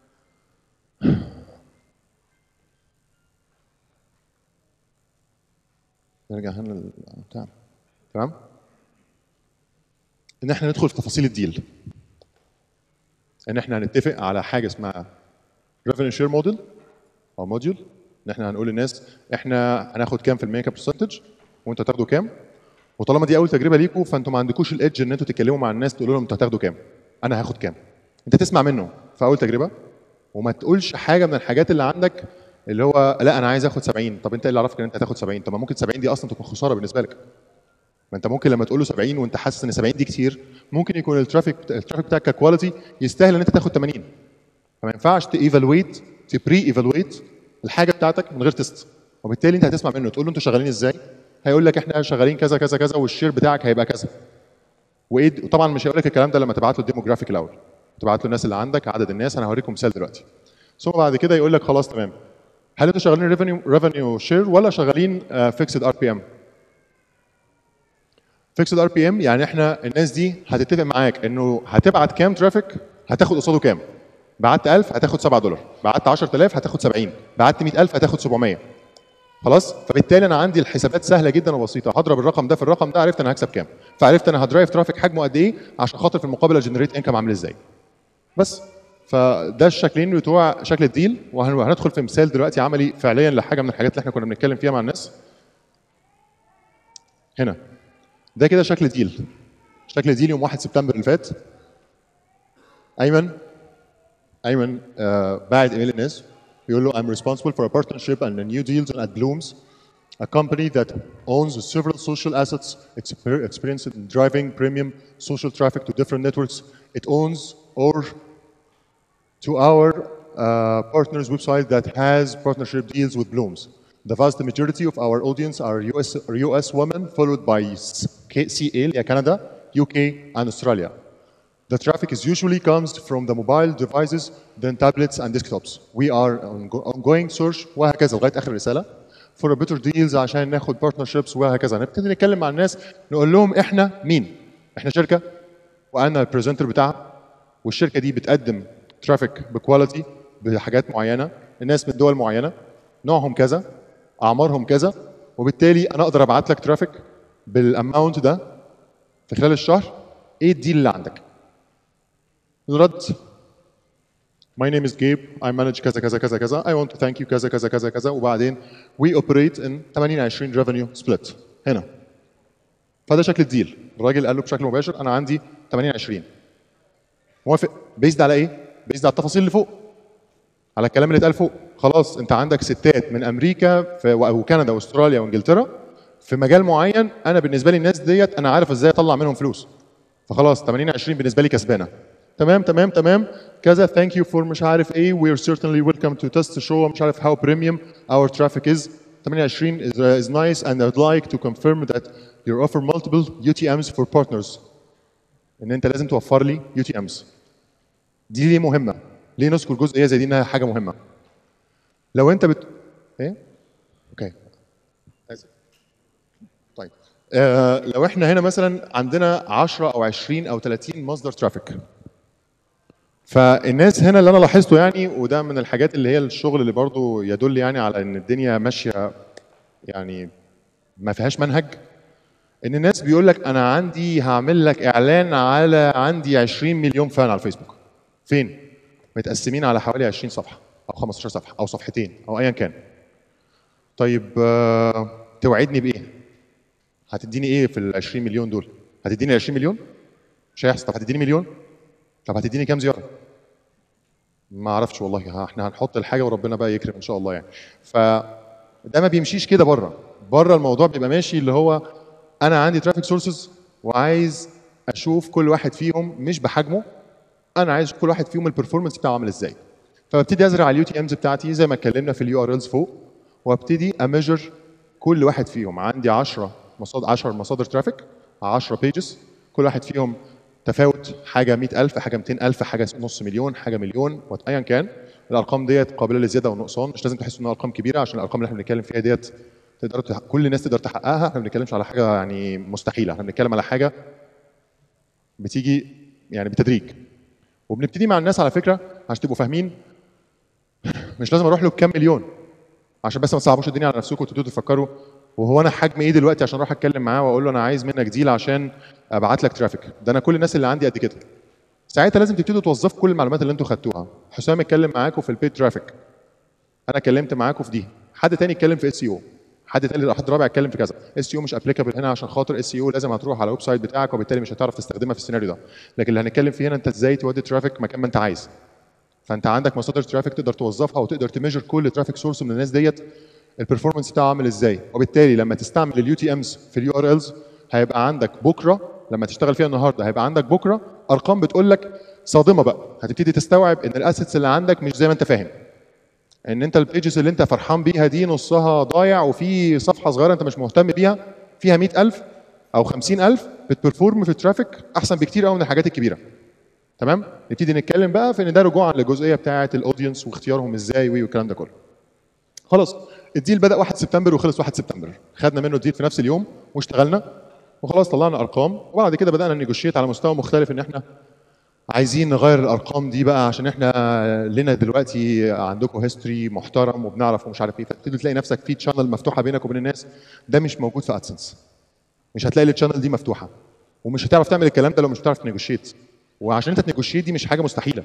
نرجع هنا لل- بتاع تمام ان احنا ندخل في تفاصيل الديل ان احنا هنتفق على حاجه اسمها revenue share model او موديول ان احنا هنقول للناس احنا هناخد كام في المية كبرسنتج وانتوا هتاخدوا كام وطالما دي اول تجربه ليكم فانتوا ما عندكوش الايدج ان انتوا تتكلموا مع الناس تقولوا لهم انتوا هتاخدوا كام انا هاخد كام انت تسمع منه في اول تجربه وما تقولش حاجه من الحاجات اللي عندك اللي هو لا انا عايز اخد 70 طب انت ايه اللي عرفك ان انت هتاخد 70 طب ما ممكن 70 دي اصلا تكون خساره بالنسبه لك ما انت ممكن لما تقول له 70 وانت حاسس ان 70 دي كتير ممكن يكون الترافيك الترافيك بتاعك ككواليتي يستاهل ان انت تاخد 80 فما ينفعش تيفالويت تبري ايفالويت الحاجه بتاعتك من غير تيست وبالتالي انت هتسمع منه تقول له انتوا شغالين ازاي هيقول لك احنا شغالين كذا كذا كذا والشير بتاعك هيبقى كذا وايه وطبعا مش هيقول لك الكلام ده لما تبعت له الديموجرافيك الاول تبعت له الناس اللي عندك عدد الناس انا هوريكم مثال دلوقتي ثم بعد كده يقول لك خلاص تمام هل انتوا شغالين ريفينيو ريفينيو شير ولا شغالين فيكسد ار بي ام فيكسد ار بي ام يعني احنا الناس دي هتتفق معاك انه هتبعت كام ترافيك هتاخد قصاده كام بعت 1000 هتاخد 7 دولار بعت 10000 هتاخد 70 بعت 100000 هتاخد 700 خلاص فبالتالي انا عندي الحسابات سهله جدا وبسيطه هضرب الرقم ده في الرقم ده عرفت انا هكسب كام فعرفت انا هدرايف ترافيك حجمه قد ايه عشان خاطر في المقابله جنريت انكم عامل ازاي بس فده الشكلين بتوع شكل الديل وهندخل في مثال دلوقتي عملي فعليا لحاجه من الحاجات اللي احنا كنا بنتكلم فيها مع الناس هنا ده كده شكل ديل شكل ديل يوم 1 سبتمبر اللي فات ايمن ايمن آه باعت ايميل للناس بيقول له I'm responsible for a partnership and a new deals at Blooms a company that owns several social assets exper- experienced in driving premium social traffic to different networks it owns or to our uh, partners website that has partnership deals with Blooms. The vast majority of our audience are US, are US women, followed by CA, Canada, UK, and Australia. The traffic is usually comes from the mobile devices, then tablets and desktops. We are on ongoing search وهكذا لغايه اخر الرساله for a better deals عشان ناخد partnerships وهكذا نبتدي نتكلم مع الناس نقول لهم احنا مين؟ احنا شركه وانا البريزنتر بتاعها والشركه دي بتقدم ترافيك بكواليتي بحاجات معينه الناس من دول معينه نوعهم كذا اعمارهم كذا وبالتالي انا اقدر ابعت لك ترافيك بالاماونت ده في خلال الشهر ايه الديل اللي عندك؟ الرد My name is Gabe. I manage كذا كذا كذا كذا. I want to thank you كذا كذا كذا كذا وبعدين we operate in 80 20 revenue split هنا. فده شكل الديل. الراجل قال له بشكل مباشر انا عندي 80 20. موافق بيزد على ايه؟ بيزد على التفاصيل اللي فوق. على الكلام اللي اتقال فوق. خلاص انت عندك ستات من امريكا في وكندا واستراليا وانجلترا في مجال معين انا بالنسبه لي الناس ديت انا عارف ازاي اطلع منهم فلوس. فخلاص 80 20 بالنسبه لي كسبانه. تمام تمام تمام كذا ثانك يو فور مش عارف ايه we are certainly welcome to test the show مش عارف how premium our traffic is 28 is, uh, is nice and I'd like to confirm that you offer multiple UTMs for partners ان انت لازم توفر لي UTMs دي ليه مهمه ليه نذكر جزئيه زي دي انها حاجه مهمه لو انت بت ايه اوكي آسف. طيب آه لو احنا هنا مثلا عندنا 10 او 20 او 30 مصدر ترافيك فالناس هنا اللي انا لاحظته يعني وده من الحاجات اللي هي الشغل اللي برضو يدل يعني على ان الدنيا ماشيه يعني ما فيهاش منهج ان الناس بيقول لك انا عندي هعمل لك اعلان على عندي 20 مليون فان على الفيسبوك فين متقسمين على حوالي 20 صفحه او 15 صفحه او صفحتين او ايا كان طيب آه، توعدني بايه هتديني ايه في ال 20 مليون دول هتديني 20 مليون مش هيحصل طب هتديني مليون طب هتديني كام زياره ما اعرفش والله ها احنا هنحط الحاجه وربنا بقى يكرم ان شاء الله يعني ف ده ما بيمشيش كده بره بره الموضوع بيبقى ماشي اللي هو انا عندي ترافيك سورسز وعايز اشوف كل واحد فيهم مش بحجمه انا عايز اشوف كل واحد فيهم البرفورمانس بتاعه عامل ازاي فببتدي ازرع اليو تي امز بتاعتي زي ما اتكلمنا في اليو ار الز فوق وابتدي اميجر كل واحد فيهم عندي 10 مصادر 10 مصادر ترافيك 10 بيجز كل واحد فيهم تفاوت حاجه 100000 حاجه 200000 حاجه نص مليون حاجه مليون وات ايا كان الارقام ديت قابله للزياده والنقصان مش لازم تحسوا انها ارقام كبيره عشان الارقام اللي احنا بنتكلم فيها ديت تقدروا تح... كل الناس تقدر تحققها احنا ما بنتكلمش على حاجه يعني مستحيله احنا بنتكلم على حاجه بتيجي يعني بالتدريج وبنبتدي مع الناس على فكره عشان تبقوا فاهمين مش لازم اروح له بكام مليون عشان بس ما تصعبوش الدنيا على نفسكم وتبتدوا تفكروا وهو انا حجم ايه دلوقتي عشان اروح اتكلم معاه واقول له انا عايز منك ديل عشان ابعت لك ترافيك ده انا كل الناس اللي عندي قد كده ساعتها لازم تبتدوا توظفوا كل المعلومات اللي انتوا خدتوها حسام اتكلم معاكم في البيد ترافيك انا اتكلمت معاكم في دي حد تاني اتكلم في اس او حد تاني حد رابع اتكلم في كذا اس او مش ابليكابل هنا عشان خاطر اس او لازم هتروح على الويب سايت بتاعك وبالتالي مش هتعرف تستخدمها في السيناريو ده لكن اللي هنتكلم فيه هنا انت ازاي تودي ترافيك مكان ما انت عايز فانت عندك مصادر ترافيك تقدر توظفها وتقدر تميجر كل ترافيك سورس من الناس ديت البرفورمانس بتاعه عامل ازاي وبالتالي لما تستعمل اليو تي امز في اليو ار الز هيبقى عندك بكره لما تشتغل فيها النهارده هيبقى عندك بكره ارقام بتقول لك صادمه بقى هتبتدي تستوعب ان الاسيتس اللي عندك مش زي ما انت فاهم ان انت البيجز اللي انت فرحان بيها دي نصها ضايع وفي صفحه صغيره انت مش مهتم بيها فيها 100000 او 50000 بتبرفورم في الترافيك احسن بكتير قوي من الحاجات الكبيره تمام نبتدي نتكلم بقى في ان ده رجوعا للجزئيه بتاعه الاودينس واختيارهم ازاي والكلام ده كله خلاص الديل بدا 1 سبتمبر وخلص 1 سبتمبر خدنا منه الديل في نفس اليوم واشتغلنا وخلاص طلعنا ارقام وبعد كده بدانا نيجوشيت على مستوى مختلف ان احنا عايزين نغير الارقام دي بقى عشان احنا لنا دلوقتي عندكم هيستوري محترم وبنعرف ومش عارف ايه فتبتدي تلاقي نفسك في تشانل مفتوحه بينك وبين الناس ده مش موجود في ادسنس مش هتلاقي التشانل دي مفتوحه ومش هتعرف تعمل الكلام ده لو مش هتعرف تنيجوشيت وعشان انت تنيجوشيت دي مش حاجه مستحيله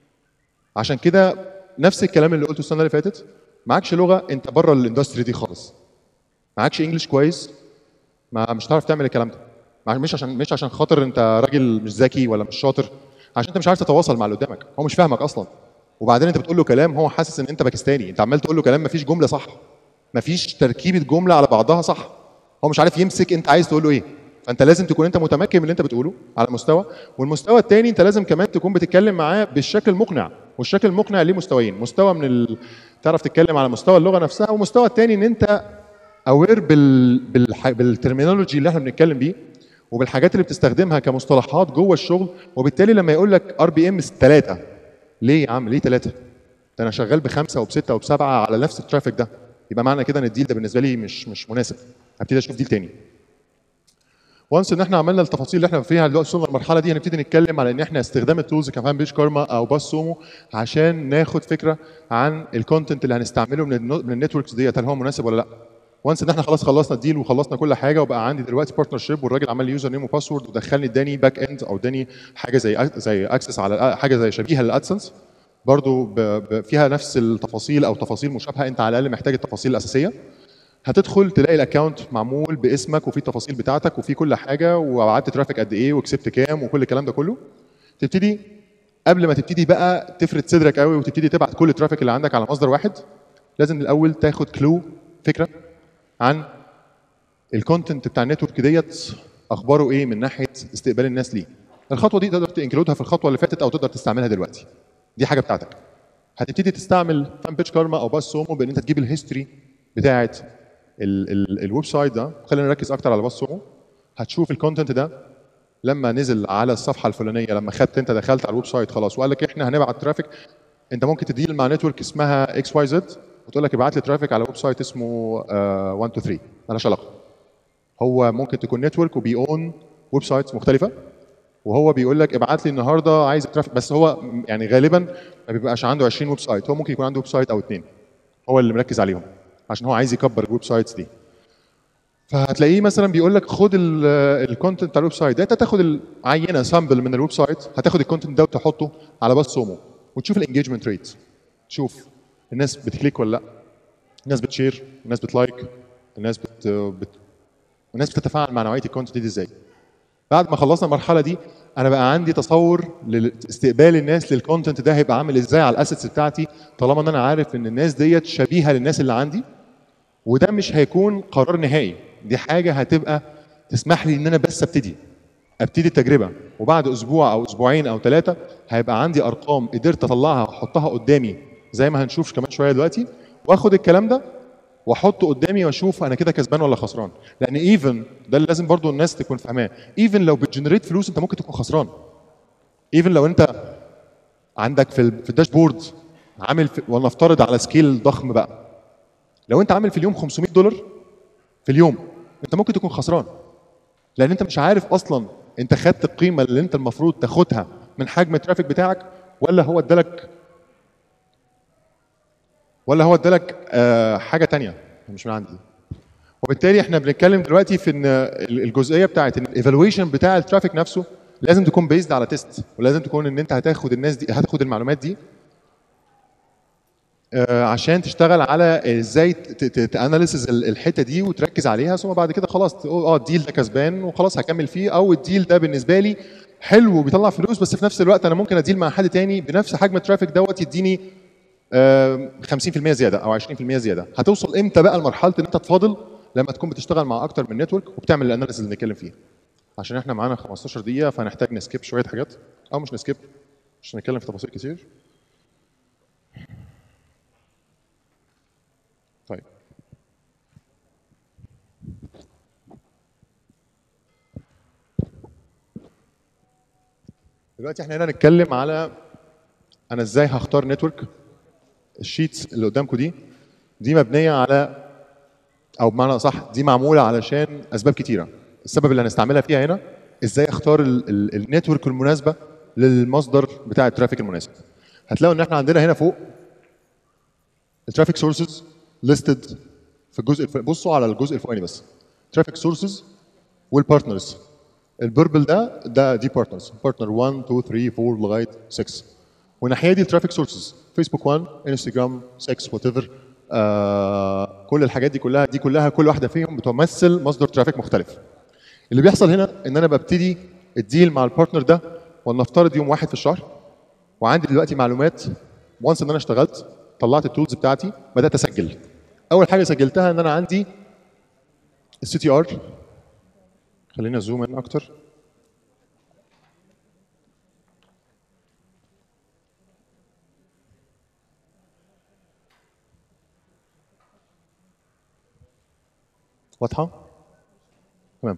عشان كده نفس الكلام اللي قلته السنه اللي فاتت معكش لغه انت بره الاندستري دي خالص معكش انجلش كويس ما مش هتعرف تعمل الكلام ده مع- مش عشان مش عشان خاطر انت راجل مش ذكي ولا مش شاطر عشان انت مش عارف تتواصل مع اللي قدامك هو مش فاهمك اصلا وبعدين انت بتقول له كلام هو حاسس ان انت باكستاني انت عمال تقول له كلام مفيش جمله صح مفيش تركيبه جمله على بعضها صح هو مش عارف يمسك انت عايز تقول له ايه فانت لازم تكون انت متمكن من اللي انت بتقوله على مستوى والمستوى الثاني انت لازم كمان تكون بتتكلم معاه بالشكل المقنع والشكل المقنع ليه مستويين مستوى من ال... تعرف تتكلم على مستوى اللغه نفسها ومستوى الثاني ان انت اوير بال... بالح... بالترمينولوجي اللي احنا بنتكلم بيه وبالحاجات اللي بتستخدمها كمصطلحات جوه الشغل وبالتالي لما يقول لك ار بي ام 3 ليه يا عم ليه 3 ده انا شغال بخمسه وبسته وبسبعه على نفس الترافيك ده يبقى معنى كده ان الديل ده بالنسبه لي مش مش مناسب هبتدي اشوف ديل تاني وانس ان احنا عملنا التفاصيل اللي احنا فيها دلوقتي وصلنا للمرحله دي هنبتدي نتكلم على ان احنا استخدام التولز كمان بيج كارما او باس سومو عشان ناخد فكره عن الكونتنت اللي هنستعمله من النو- من النتوركس ديت هل هو مناسب ولا لا وانس ان احنا خلاص خلصنا الديل وخلصنا كل حاجه وبقى عندي دلوقتي بارتنر شيب والراجل عمل لي يوزر نيم وباسورد ودخلني اداني باك اند او اداني حاجه زي زي اكسس على حاجه زي شبيهه للادسنس برضو ب... ب... فيها نفس التفاصيل او تفاصيل مشابهه انت على الاقل محتاج التفاصيل الاساسيه هتدخل تلاقي الاكونت معمول باسمك وفي التفاصيل بتاعتك وفي كل حاجه وقعدت ترافيك قد ايه وكسبت كام وكل الكلام ده كله تبتدي قبل ما تبتدي بقى تفرد صدرك قوي وتبتدي تبعت كل الترافيك اللي عندك على مصدر واحد لازم الاول تاخد كلو فكره عن الكونتنت بتاع النتورك ديت اخباره ايه من ناحيه استقبال الناس ليه الخطوه دي تقدر تنكلودها في الخطوه اللي فاتت او تقدر تستعملها دلوقتي دي حاجه بتاعتك هتبتدي تستعمل تايم بيتش كارما او باس سومو بان انت تجيب الهيستوري بتاعه ال- ال- الويب سايت ده خلينا نركز اكتر على باس سومو هتشوف الكونتنت ده لما نزل على الصفحه الفلانيه لما خدت انت دخلت على الويب سايت خلاص وقال لك احنا هنبعت ترافيك انت ممكن تديل مع نتورك اسمها اكس واي زد وتقول لك ابعت لي ترافيك على ويب سايت اسمه 1 2 3 مالهاش علاقه هو ممكن تكون نتورك وبي اون ويب سايتس مختلفه وهو بيقول لك ابعت لي النهارده عايز ترافيك بس هو يعني غالبا ما بيبقاش عنده 20 ويب سايت هو ممكن يكون عنده ويب سايت او اثنين هو اللي مركز عليهم عشان هو عايز يكبر الويب سايتس دي فهتلاقيه مثلا بيقول لك خد الكونتنت بتاع الويب سايت ده انت تاخد العينه سامبل من الويب سايت هتاخد الكونتنت ده وتحطه على باص سومو وتشوف الانجيجمنت ريت تشوف الناس بتكليك ولا لا الناس بتشير الناس بتلايك الناس بت, بت... الناس بتتفاعل مع نوعيه الكونتنت دي ازاي بعد ما خلصنا المرحله دي انا بقى عندي تصور لاستقبال الناس للكونتنت ده هيبقى عامل ازاي على الاسيتس بتاعتي طالما ان انا عارف ان الناس ديت شبيهه للناس اللي عندي وده مش هيكون قرار نهائي دي حاجه هتبقى تسمح لي ان انا بس ابتدي ابتدي التجربه وبعد اسبوع او اسبوعين او ثلاثه هيبقى عندي ارقام قدرت اطلعها واحطها قدامي زي ما هنشوف كمان شويه دلوقتي واخد الكلام ده واحطه قدامي واشوف انا كده كسبان ولا خسران لان ايفن ده اللي لازم برضو الناس تكون فاهماه ايفن لو بتجنريت فلوس انت ممكن تكون خسران ايفن لو انت عندك في ال- في الداشبورد عامل في ولنفترض على سكيل ضخم بقى لو انت عامل في اليوم 500 دولار في اليوم انت ممكن تكون خسران لان انت مش عارف اصلا انت خدت القيمه اللي انت المفروض تاخدها من حجم الترافيك بتاعك ولا هو ادالك ولا هو ادالك آه حاجه تانية مش من عندي وبالتالي احنا بنتكلم دلوقتي في ان الجزئيه بتاعت ان الايفالويشن بتاع الترافيك نفسه لازم تكون بيزد على تيست ولازم تكون ان انت هتاخد الناس دي هتاخد المعلومات دي آه، عشان تشتغل على ازاي تاناليسز الحته دي وتركز عليها ثم بعد كده خلاص تقول اه الديل ده كسبان وخلاص هكمل فيه او الديل ده بالنسبه لي حلو وبيطلع فلوس بس في نفس الوقت انا ممكن اديل مع حد تاني بنفس حجم الترافيك دوت يديني آه، 50% زياده او 20% زياده هتوصل امتى بقى لمرحله ان انت تفاضل لما تكون بتشتغل مع اكتر من نتورك وبتعمل الاناليسز اللي بنتكلم فيها عشان احنا معانا 15 دقيقه فهنحتاج نسكيب شويه حاجات او مش نسكيب مش هنتكلم في تفاصيل كتير طيب دلوقتي احنا هنا نتكلم على انا ازاي هختار نتورك الشيتس اللي قدامكم دي دي مبنيه على او بمعنى صح دي معموله علشان اسباب كتيره السبب اللي هنستعملها فيها هنا ازاي اختار ال- ال- النتورك المناسبه للمصدر بتاع الترافيك المناسب هتلاقوا ان احنا عندنا هنا فوق الترافيك سورسز listed في الجزء الف... بصوا على الجزء الفوقاني بس ترافيك سورسز والبارتنرز البربل ده ده دي بارتنرز بارتنر 1 2 3 4 لغايه 6 والناحيه دي الترافيك سورسز فيسبوك 1 انستجرام 6 وات ايفر آه كل الحاجات دي كلها دي كلها كل واحده فيهم بتمثل مصدر ترافيك مختلف اللي بيحصل هنا ان انا ببتدي الديل مع البارتنر ده ولنفترض يوم واحد في الشهر وعندي دلوقتي معلومات وانس ان انا اشتغلت طلعت التولز بتاعتي بدات اسجل اول حاجه سجلتها ان انا عندي السي تي ار خلينا زوم ان اكتر واضحه تمام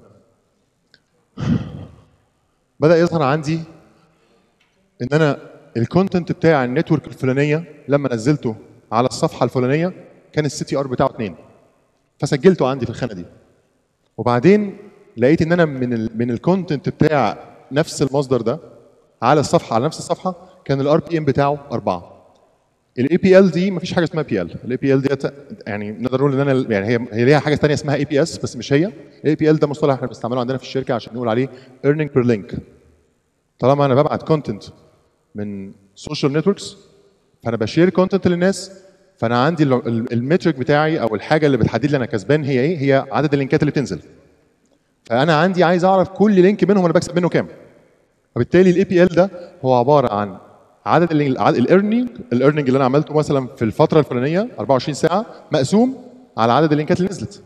بدا يظهر عندي ان انا الكونتنت بتاع النتورك الفلانيه لما نزلته على الصفحه الفلانيه كان السي تي ار بتاعه 2 فسجلته عندي في الخانه دي وبعدين لقيت ان انا من ال من الكونتنت بتاع نفس المصدر ده على الصفحه على نفس الصفحه كان الار بي ام بتاعه 4 الاي بي ال دي مفيش حاجه اسمها بي ال الاي بي ال ديت يعني نقدر نقول ان انا يعني هي هي ليها حاجه ثانيه اسمها اي بي اس بس مش هي الاي بي ال ده مصطلح احنا بنستعمله عندنا في الشركه عشان نقول عليه earning per link طالما انا ببعت كونتنت من سوشيال نتوركس فانا بشير كونتنت للناس فانا عندي ال- ال- المترك بتاعي او الحاجه اللي بتحدد لي انا كسبان هي ايه هي عدد اللينكات اللي بتنزل فانا عندي عايز اعرف كل لينك منهم انا بكسب منه كام فبالتالي الاي بي ال ده هو عباره عن عدد الايرنينج الايرنينج اللي انا عملته مثلا في الفتره الفلانيه 24 ساعه مقسوم على عدد اللينكات اللي نزلت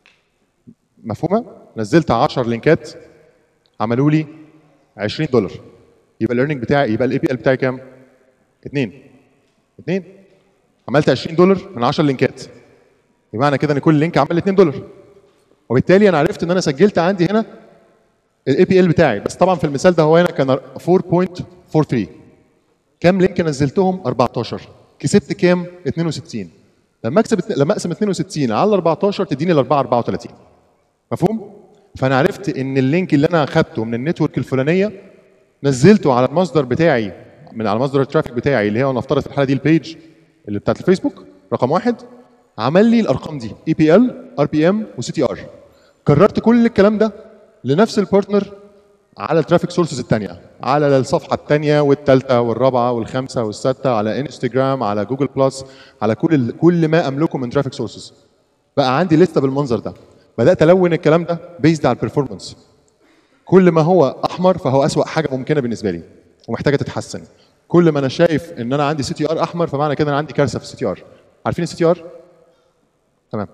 مفهومه نزلت 10 لينكات عملوا لي 20 دولار يبقى الايرنينج بتاعي يبقى الاي بي ال بتاعي كام 2 2 عملت 20 دولار من 10 لينكات بمعنى كده ان كل لينك عمل 2 دولار وبالتالي انا عرفت ان انا سجلت عندي هنا الاي بي ال بتاعي بس طبعا في المثال ده هو هنا كان 4.43 كام لينك نزلتهم 14 كسبت كام 62 لما اكسب لما اقسم 62 على 14 تديني ال 4 34 مفهوم فانا عرفت ان اللينك اللي انا اخدته من النتورك الفلانيه نزلته على المصدر بتاعي من على مصدر الترافيك بتاعي اللي هو نفترض في الحاله دي البيج اللي بتاعت الفيسبوك رقم واحد عمل لي الارقام دي اي بي ال ار بي ام وسي تي ار كررت كل الكلام ده لنفس البارتنر على الترافيك سورسز الثانيه على الصفحه الثانيه والثالثه والرابعه والخامسه والسادسه على انستجرام على جوجل بلس على كل ال- كل ما املكه من ترافيك سورسز بقى عندي لسته بالمنظر ده بدات الون الكلام ده بيزد على البرفورمانس كل ما هو احمر فهو اسوا حاجه ممكنه بالنسبه لي ومحتاجه تتحسن كل ما انا شايف ان انا عندي سي تي ار احمر فمعنى كده انا عندي كارثه في السي تي ار عارفين السي تي ار تمام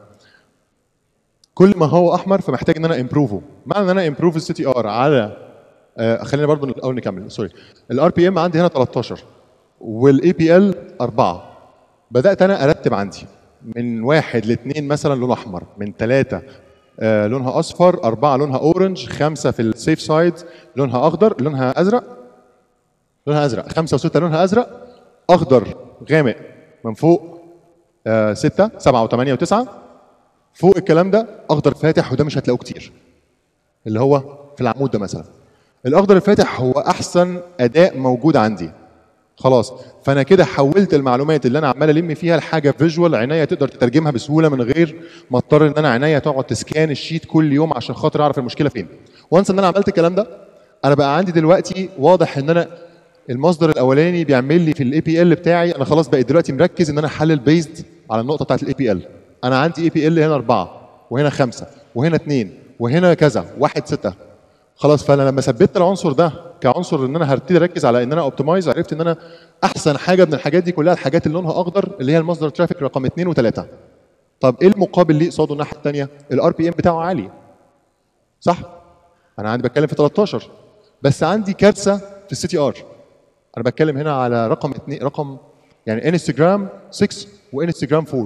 كل ما هو احمر فمحتاج ان انا امبروفه معنى ان انا امبروف السي تي ار على آه خلينا برضو الاول نكمل سوري الار بي ام عندي هنا 13 والاي بي ال 4 بدات انا ارتب عندي من واحد لاثنين مثلا لونه احمر من ثلاثه آه لونها اصفر اربعه لونها اورنج خمسه في السيف سايد لونها اخضر لونها ازرق لونها ازرق خمسه وسته لونها ازرق اخضر غامق من فوق آه سته سبعه وثمانيه وتسعه فوق الكلام ده اخضر فاتح وده مش هتلاقوه كتير اللي هو في العمود ده مثلا الاخضر الفاتح هو احسن اداء موجود عندي خلاص فانا كده حولت المعلومات اللي انا عمال الم فيها لحاجه فيجوال عينيا تقدر تترجمها بسهوله من غير ما اضطر ان انا عينيا تقعد تسكان الشيت كل يوم عشان خاطر اعرف المشكله فين وانس ان انا عملت الكلام ده انا بقى عندي دلوقتي واضح ان انا المصدر الاولاني بيعمل لي في الاي بي ال بتاعي انا خلاص بقيت دلوقتي مركز ان انا احلل بيزد على النقطه بتاعت الاي بي ال انا عندي اي بي ال هنا اربعه وهنا خمسه وهنا اثنين وهنا كذا واحد سته خلاص فانا لما ثبت العنصر ده كعنصر ان انا هبتدي اركز على ان انا اوبتمايز عرفت ان انا احسن حاجه من الحاجات دي كلها الحاجات اللي لونها اخضر اللي هي المصدر ترافيك رقم اثنين وثلاثه طب ايه المقابل ليه قصاده الناحيه الثانيه الار بي ام بتاعه عالي صح انا عندي بتكلم في 13 بس عندي كارثه في السي تي ار انا بتكلم هنا على رقم اثنين رقم يعني انستجرام 6 وانستجرام 4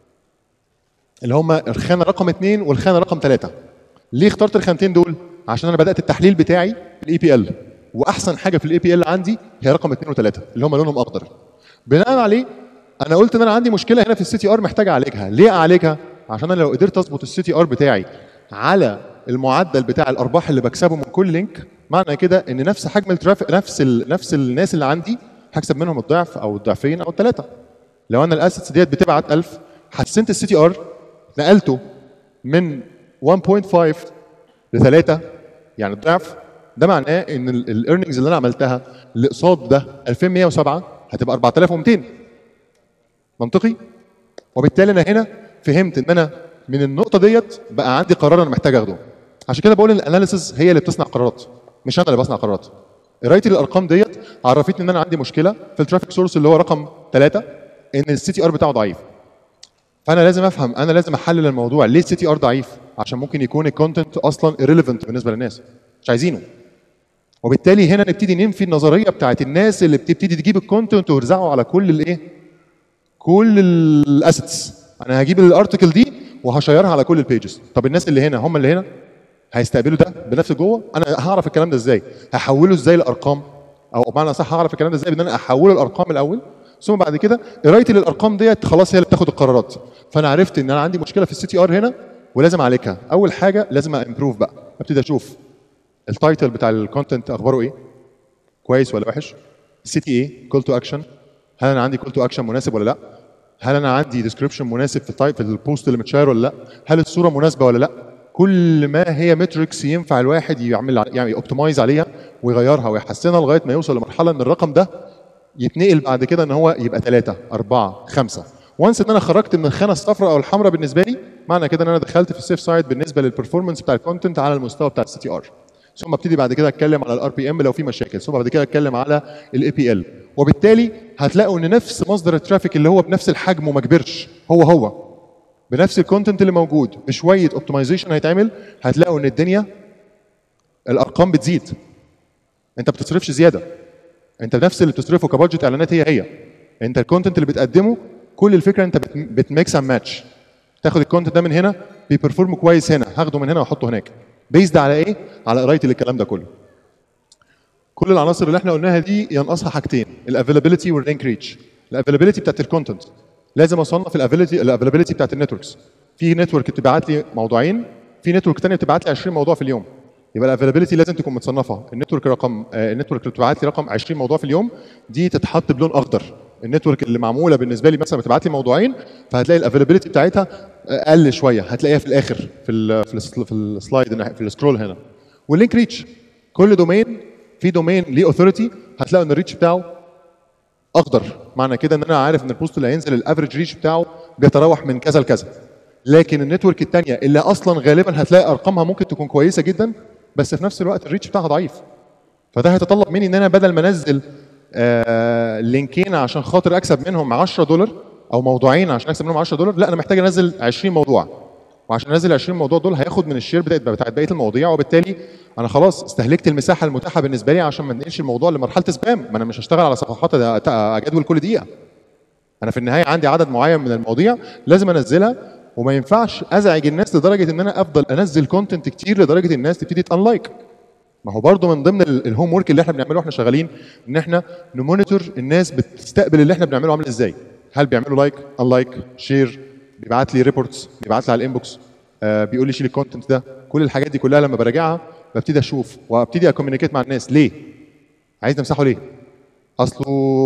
اللي هم الخانه رقم اثنين والخانه رقم ثلاثه ليه اخترت الخانتين دول عشان انا بدات التحليل بتاعي الاي بي ال واحسن حاجه في الاي بي ال عندي هي رقم اثنين وثلاثه اللي هم لونهم اخضر بناء عليه انا قلت ان انا عندي مشكله هنا في السي تي ار محتاج اعالجها ليه اعالجها عشان انا لو قدرت اظبط السي تي ار بتاعي على المعدل بتاع الارباح اللي بكسبه من كل لينك معنى كده ان نفس حجم الترافيك نفس ال... نفس الناس اللي عندي هكسب منهم الضعف او الضعفين او الثلاثه لو انا الاسيتس ديت بتبعت 1000 حسنت السي تي ار نقلته من 1.5 لثلاثة يعني الضعف ده معناه ان الايرننجز اللي انا عملتها اللي قصاد ده 2107 هتبقى 4200 منطقي وبالتالي انا هنا فهمت ان انا من النقطه ديت بقى عندي قرار انا محتاج اخده عشان كده بقول ان الاناليسز هي اللي بتصنع قرارات مش انا اللي بصنع قرارات قرايتي للارقام ديت عرفتني ان انا عندي مشكله في الترافيك سورس اللي هو رقم ثلاثة ان السي تي ار بتاعه ضعيف فانا لازم افهم انا لازم احلل الموضوع ليه السي تي ار ضعيف عشان ممكن يكون الكونتنت اصلا irrelevant بالنسبه للناس مش عايزينه وبالتالي هنا نبتدي ننفي النظريه بتاعت الناس اللي بتبتدي تجيب الكونتنت وترزعه على كل الايه كل الاسيتس انا هجيب الارتكل دي وهشيرها على كل البيجز طب الناس اللي هنا هم اللي هنا هيستقبلوا ده بنفس جوه انا هعرف الكلام ده ازاي هحوله ازاي لارقام او بمعنى صح هعرف الكلام ده ازاي بان انا احوله لارقام الاول ثم بعد كده قرايتي للارقام ديت خلاص هي اللي بتاخد القرارات فانا عرفت ان انا عندي مشكله في السي تي ار هنا ولازم اعالجها اول حاجه لازم امبروف بقى ابتدي اشوف التايتل بتاع الكونتنت اخباره ايه كويس ولا وحش السي تي ايه كول تو اكشن هل انا عندي كول تو اكشن مناسب ولا لا هل انا عندي ديسكربشن مناسب في التايب في البوست اللي متشير ولا لا هل الصوره مناسبه ولا لا كل ما هي متريكس ينفع الواحد يعمل يعني اوبتمايز عليها ويغيرها ويحسنها لغايه ما يوصل لمرحله ان الرقم ده يتنقل بعد كده ان هو يبقى ثلاثة أربعة خمسة وانس ان انا خرجت من الخانه الصفراء او الحمراء بالنسبه لي معنى كده ان انا دخلت في السيف سايد بالنسبه للبرفورمانس بتاع الكونتنت على المستوى بتاع السي تي ار ثم ابتدي بعد كده اتكلم على الار بي ام لو في مشاكل ثم بعد كده اتكلم على الاي بي ال وبالتالي هتلاقوا ان نفس مصدر الترافيك اللي هو بنفس الحجم وما كبرش هو هو بنفس الكونتنت اللي موجود بشويه اوبتمايزيشن هيتعمل هتلاقوا ان الدنيا الارقام بتزيد انت ما بتصرفش زياده انت نفس اللي بتصرفه كبادجت اعلانات هي هي انت الكونتنت اللي بتقدمه كل الفكره انت بتميكس اند ماتش تاخد الكونتنت ده من هنا بيبرفورم كويس هنا هاخده من هنا واحطه هناك بيزد على ايه على قرايتي للكلام ده كله كل العناصر اللي احنا قلناها دي ينقصها حاجتين الافيلابيلتي والرينك ريتش الافيلابيلتي بتاعت الكونتنت لازم اصنف الافيلابيلتي الافيلابيلتي بتاعت النتوركس في نتورك بتبعت لي موضوعين في نتورك ثانيه بتبعت لي 20 موضوع في اليوم يبقى الافيلابيلتي لازم تكون متصنفه النتورك رقم آه، النتورك اللي بتبعت لي رقم 20 موضوع في اليوم دي تتحط بلون اخضر النتورك اللي معموله بالنسبه لي مثلا بتبعت لي موضوعين فهتلاقي الافيلابيلتي بتاعتها اقل شويه هتلاقيها في الاخر في ال في ال في السلايد في السكرول هنا واللينك ريتش كل دومين في دومين ليه اوثورتي هتلاقوا ان الريتش بتاعه اخضر معنى كده ان انا عارف ان البوست اللي هينزل الافريج ريتش بتاعه بيتراوح من كذا لكذا لكن النتورك الثانيه اللي اصلا غالبا هتلاقي ارقامها ممكن تكون كويسه جدا بس في نفس الوقت الريتش بتاعها ضعيف فده هيتطلب مني ان انا بدل ما انزل آه لينكين عشان خاطر اكسب منهم 10 دولار او موضوعين عشان اكسب منهم 10 دولار لا انا محتاج انزل 20 موضوع وعشان انزل 20 موضوع دول هياخد من الشير بتاعت بتاعت بقيه المواضيع وبالتالي انا خلاص استهلكت المساحه المتاحه بالنسبه لي عشان ما انقلش الموضوع لمرحله سبام ما انا مش هشتغل على صفحات اجدول كل دقيقه انا في النهايه عندي عدد معين من المواضيع لازم انزلها وما ينفعش ازعج الناس لدرجه ان انا افضل انزل كونتنت كتير لدرجه الناس تبتدي تانلايك ما هو برضه من ضمن الهوم ورك اللي احنا بنعمله واحنا شغالين ان احنا نمونيتور الناس بتستقبل اللي احنا بنعمله عامل ازاي هل بيعملوا لايك انلايك شير بيبعت لي ريبورتس بيبعت لي على الانبوكس آه بيقول لي شيل الكونتنت ده كل الحاجات دي كلها لما براجعها ببتدي اشوف وابتدي اكومينيكيت مع الناس ليه عايز نمسحه ليه اصله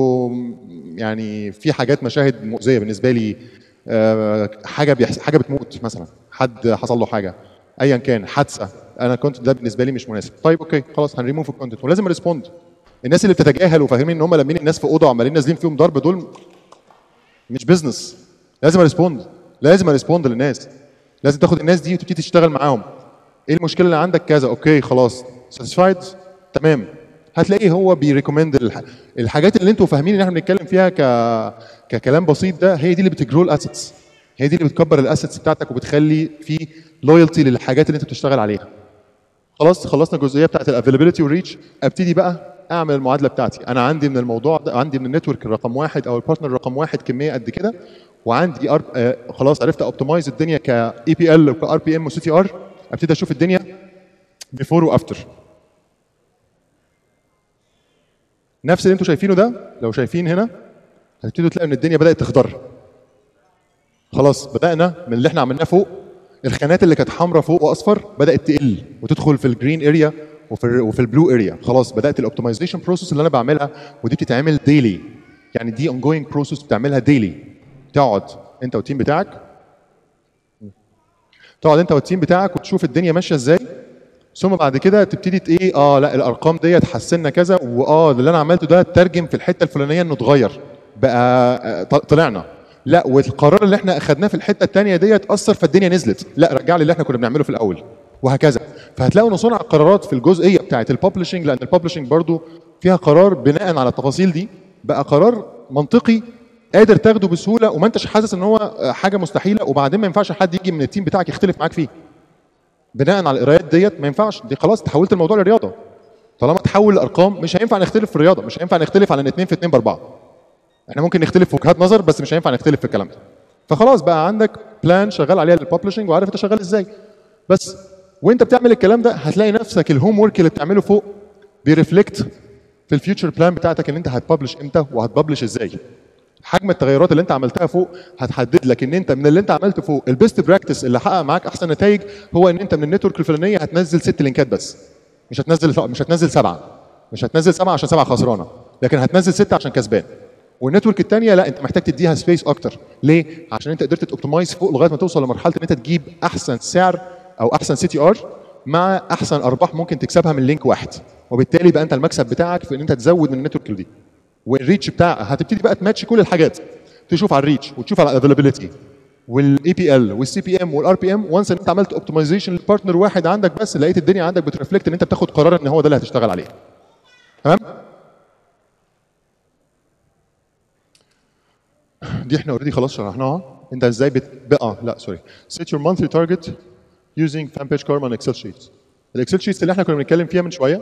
يعني في حاجات مشاهد مؤذيه بالنسبه لي آه حاجه بيحس حاجه بتموت مثلا حد حصل له حاجه ايا كان حادثه انا الكونتنت ده بالنسبه لي مش مناسب طيب اوكي خلاص هنريموف الكونتنت ولازم ريسبوند الناس اللي بتتجاهل وفاهمين ان هم لامين الناس في اوضه وعمالين نازلين فيهم ضرب دول مش بزنس لازم اريسبوند لازم اريسبوند للناس لازم تاخد الناس دي وتبتدي تشتغل معاهم ايه المشكله اللي عندك كذا اوكي خلاص ساتيسفايد تمام هتلاقيه هو بيريكومند الح... الحاجات اللي انتوا فاهمين ان احنا بنتكلم فيها ك... ككلام بسيط ده هي دي اللي بتجرو الاسيتس هي دي اللي بتكبر الاسيتس بتاعتك وبتخلي في لويالتي للحاجات اللي انت بتشتغل عليها خلاص خلصنا الجزئيه بتاعت الافيلابيلتي والريتش ابتدي بقى اعمل المعادله بتاعتي انا عندي من الموضوع ده عندي من النتورك رقم واحد او البارتنر رقم واحد كميه قد كده وعندي أر... آه خلاص عرفت اوبتمايز الدنيا كاي بي ال وكار بي ام وسي تي ار ابتدي اشوف الدنيا بيفور وافتر نفس اللي انتوا شايفينه ده لو شايفين هنا هتبتدوا تلاقوا ان الدنيا بدات تخضر خلاص بدانا من اللي احنا عملناه فوق الخانات اللي كانت حمراء فوق واصفر بدات تقل وتدخل في الجرين اريا وفي وفي البلو اريا خلاص بدات الاوبتمايزيشن بروسيس اللي انا بعملها ودي بتتعمل ديلي يعني دي اون جوينج بروسيس بتعملها ديلي تقعد انت والتيم بتاعك تقعد انت والتيم بتاعك وتشوف الدنيا ماشيه ازاي ثم بعد كده تبتدي ايه اه لا الارقام ديت حسنا كذا واه اللي انا عملته ده ترجم في الحته الفلانيه انه اتغير بقى طلعنا لا والقرار اللي احنا اخدناه في الحته الثانيه ديت اثر فالدنيا نزلت لا رجع لي اللي احنا كنا بنعمله في الاول وهكذا فهتلاقوا ان صنع القرارات في الجزئيه بتاعه الببلشنج لان الببلشنج برضو فيها قرار بناء على التفاصيل دي بقى قرار منطقي قادر تاخده بسهوله وما انتش حاسس ان هو حاجه مستحيله وبعدين ما ينفعش حد يجي من التيم بتاعك يختلف معاك فيه بناء على القرايات ديت ما ينفعش دي خلاص تحولت الموضوع لرياضه طالما تحول الارقام مش هينفع نختلف في الرياضه مش هينفع نختلف على ان 2 في 2 باربعه احنا ممكن نختلف في وجهات نظر بس مش هينفع نختلف في الكلام ده فخلاص بقى عندك بلان شغال عليها للببلشنج وعارف انت شغال ازاي بس وانت بتعمل الكلام ده هتلاقي نفسك الهوم ورك اللي بتعمله فوق بيرفلكت في الفيوتشر بلان بتاعتك ان انت هتببلش امتى وهتببلش ازاي حجم التغيرات اللي انت عملتها فوق هتحدد لك ان انت من اللي انت عملته فوق البيست براكتس اللي حقق معاك احسن نتائج هو ان انت من النتورك الفلانيه هتنزل ست لينكات بس مش هتنزل مش هتنزل سبعه مش هتنزل سبعه عشان سبعه خسرانه لكن هتنزل سته عشان كسبان والنتورك الثانيه لا انت محتاج تديها سبيس اكتر ليه عشان انت قدرت توبتمايز فوق لغايه ما توصل لمرحله ان انت تجيب احسن سعر او احسن سي تي ار مع احسن ارباح ممكن تكسبها من لينك واحد وبالتالي بقى انت المكسب بتاعك في ان انت تزود من النتورك دي والريتش بتاع هتبتدي بقى تماتش كل الحاجات تشوف على الريتش وتشوف على الافيلابيلتي والاي بي ال والسي بي ام والار بي ام وانس ان انت عملت اوبتمايزيشن لبارتنر واحد عندك بس لقيت الدنيا عندك بترفلكت ان انت بتاخد قرار ان هو ده اللي هتشتغل عليه تمام دي احنا اوريدي خلاص شرحناها انت ازاي بتبقى لا سوري set your monthly target using fanpage karma and excel sheets الاكسل شيتس اللي احنا كنا بنتكلم فيها من شويه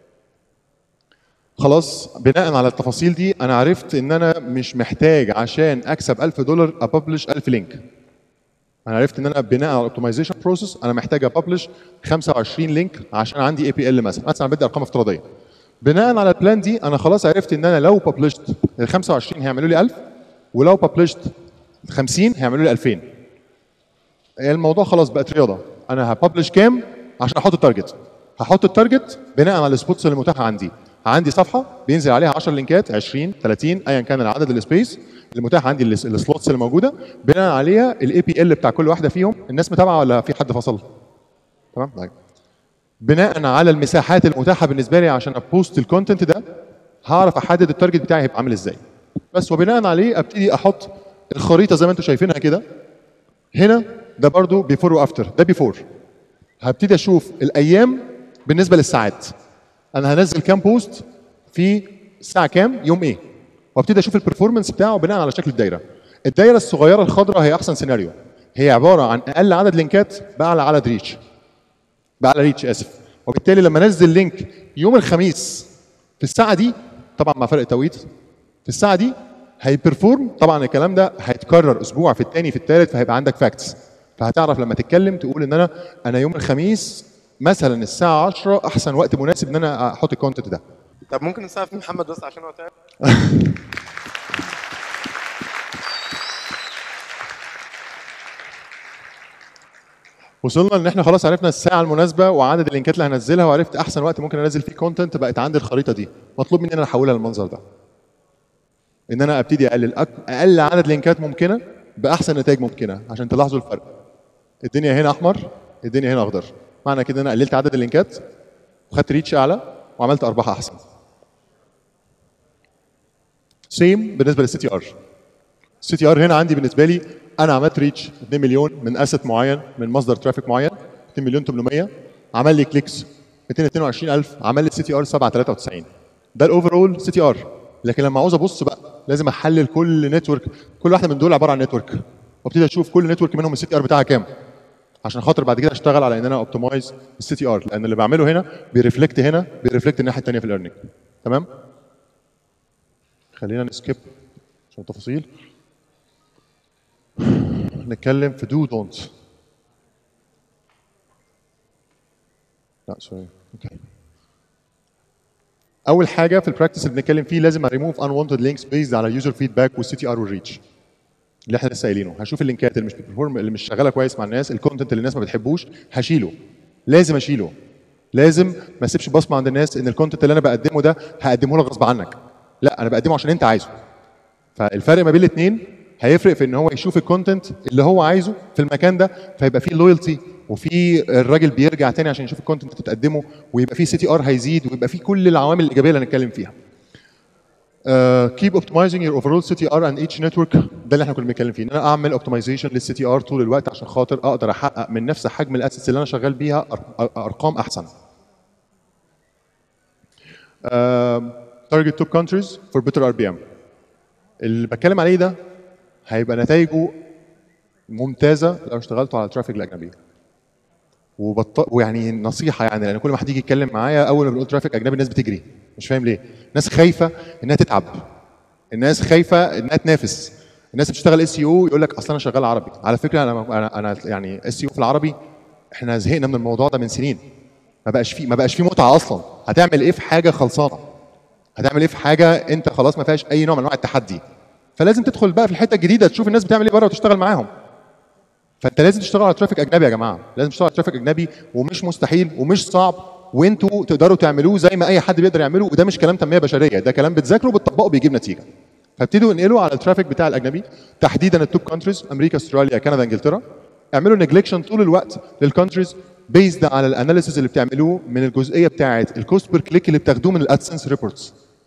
خلاص بناء على التفاصيل دي انا عرفت ان انا مش محتاج عشان اكسب 1000 دولار اببلش 1000 لينك انا عرفت ان انا بناء على الاوبتمايزيشن بروسيس انا محتاج اببلش 25 لينك عشان عندي اي بي ال مثلا مثلا بدي ارقام افتراضيه بناء على البلان دي انا خلاص عرفت ان انا لو ببلشت ال 25 هيعملوا لي 1000 ولو ببلشت 50 هيعملوا لي 2000 الموضوع خلاص بقت رياضه انا هببلش كام عشان احط التارجت هحط التارجت بناء على السبوتس اللي متاحه عندي عندي صفحه بينزل عليها 10 لينكات 20 30 ايا كان العدد السبيس المتاح عندي الس- السلوتس اللي موجوده بناء عليها الاي بي ال بتاع كل واحده فيهم الناس متابعه ولا في حد فصل تمام طيب بناء على المساحات المتاحه بالنسبه لي عشان ابوست الكونتنت ده هعرف احدد التارجت بتاعي هيبقى عامل ازاي بس وبناء عليه ابتدي احط الخريطه زي ما انتم شايفينها كده هنا ده برضو بيفور وافتر ده بيفور هبتدي اشوف الايام بالنسبه للساعات انا هنزل كام بوست في الساعه كام يوم ايه وابتدي اشوف البرفورمانس بتاعه بناء على شكل الدايره الدايره الصغيره الخضراء هي احسن سيناريو هي عباره عن اقل عدد لينكات باعلى عدد ريتش باعلى ريتش اسف وبالتالي لما انزل لينك يوم الخميس في الساعه دي طبعا مع فرق توقيت في الساعه دي هيبرفورم طبعا الكلام ده هيتكرر اسبوع في الثاني في الثالث فهيبقى عندك فاكتس فهتعرف لما تتكلم تقول ان انا انا يوم الخميس مثلا الساعه 10 احسن وقت مناسب ان انا احط الكونتنت ده طب ممكن نسقف محمد بس عشان هو تعب وصلنا ان احنا خلاص عرفنا الساعه المناسبه وعدد اللينكات اللي هنزلها وعرفت احسن وقت ممكن انزل فيه كونتنت بقت عندي الخريطه دي مطلوب مني ان انا احولها للمنظر ده ان انا ابتدي اقلل أك- اقل عدد لينكات ممكنه باحسن نتائج ممكنه عشان تلاحظوا الفرق الدنيا هنا احمر الدنيا هنا اخضر معنى كده ان انا قللت عدد اللينكات وخدت ريتش اعلى وعملت ارباح احسن سيم بالنسبه للسي تي ار السي تي ار هنا عندي بالنسبه لي انا عملت ريتش 2 مليون من اسيت معين من مصدر ترافيك معين 2 مليون 800 عمل لي كليكس 222000 عمل لي سي تي ار 793 ده الاوفرول سي تي ار لكن لما عاوز ابص بقى لازم احلل كل نتورك كل واحده من دول عباره عن نتورك وابتدي اشوف كل نتورك منهم السي تي ار بتاعها كام عشان خاطر بعد كده اشتغل على ان انا اوبتمايز السي تي ار لان اللي بعمله هنا بيرفلكت هنا بيرفلكت الناحيه الثانيه في الايرنينج تمام خلينا نسكيب عشان تفاصيل نتكلم في دو دونت لا سوري اوكي اول حاجه في البراكتس اللي بنتكلم فيه لازم اريموف unwanted links based على يوزر فيدباك والسي تي ار والريتش اللي احنا لسه قايلينه هشوف اللينكات اللي مش بتبرفورم اللي مش شغاله كويس مع الناس الكونتنت اللي الناس ما بتحبوش هشيله لازم اشيله لازم ما اسيبش بصمه عند الناس ان الكونتنت اللي انا بقدمه ده هقدمه لك غصب عنك لا انا بقدمه عشان انت عايزه فالفرق ما بين الاثنين هيفرق في ان هو يشوف الكونتنت اللي هو عايزه في المكان ده فيبقى فيه لويالتي وفي الراجل بيرجع تاني عشان يشوف الكونتنت اللي بتقدمه ويبقى فيه سي تي ار هيزيد ويبقى فيه كل العوامل الايجابيه اللي هنتكلم فيها. Uh, keep optimizing your overall CTR and each network ده اللي احنا كنا بنتكلم فيه ان انا اعمل اوبتمايزيشن للسي تي ار طول الوقت عشان خاطر اقدر احقق من نفس حجم الاسيتس اللي انا شغال بيها أر- أر- ارقام احسن. Uh, target top countries for better RPM. اللي بتكلم عليه ده هيبقى نتائجه ممتازه لو اشتغلتوا على الترافيك الاجنبي وبط... ويعني نصيحه يعني لان كل ما حد يجي يتكلم معايا اول ما بنقول ترافيك اجنبي الناس بتجري مش فاهم ليه الناس خايفه انها تتعب الناس خايفه انها تنافس الناس بتشتغل اس يو يقول لك اصل انا شغال عربي على فكره انا انا, أنا يعني اس يو في العربي احنا زهقنا من الموضوع ده من سنين ما بقاش فيه ما بقاش فيه متعه اصلا هتعمل ايه في حاجه خلصانه هتعمل ايه في حاجه انت خلاص ما فيهاش اي نوع من انواع التحدي فلازم تدخل بقى في الحته الجديده تشوف الناس بتعمل ايه بره وتشتغل معاهم فانت لازم تشتغل على ترافيك اجنبي يا جماعه لازم تشتغل على ترافيك اجنبي ومش مستحيل ومش صعب وانتوا تقدروا تعملوه زي ما اي حد بيقدر يعمله وده مش كلام تنميه بشريه ده كلام بتذاكره وبتطبقه بيجيب نتيجه فابتدوا انقلوا على الترافيك بتاع الاجنبي تحديدا التوب كونتريز امريكا استراليا كندا انجلترا اعملوا نجلكشن طول الوقت للكونتريز بيزد على الاناليسيز اللي بتعملوه من الجزئيه بتاعه الكوست بير كليك اللي بتاخدوه من الادسنس ريبورتس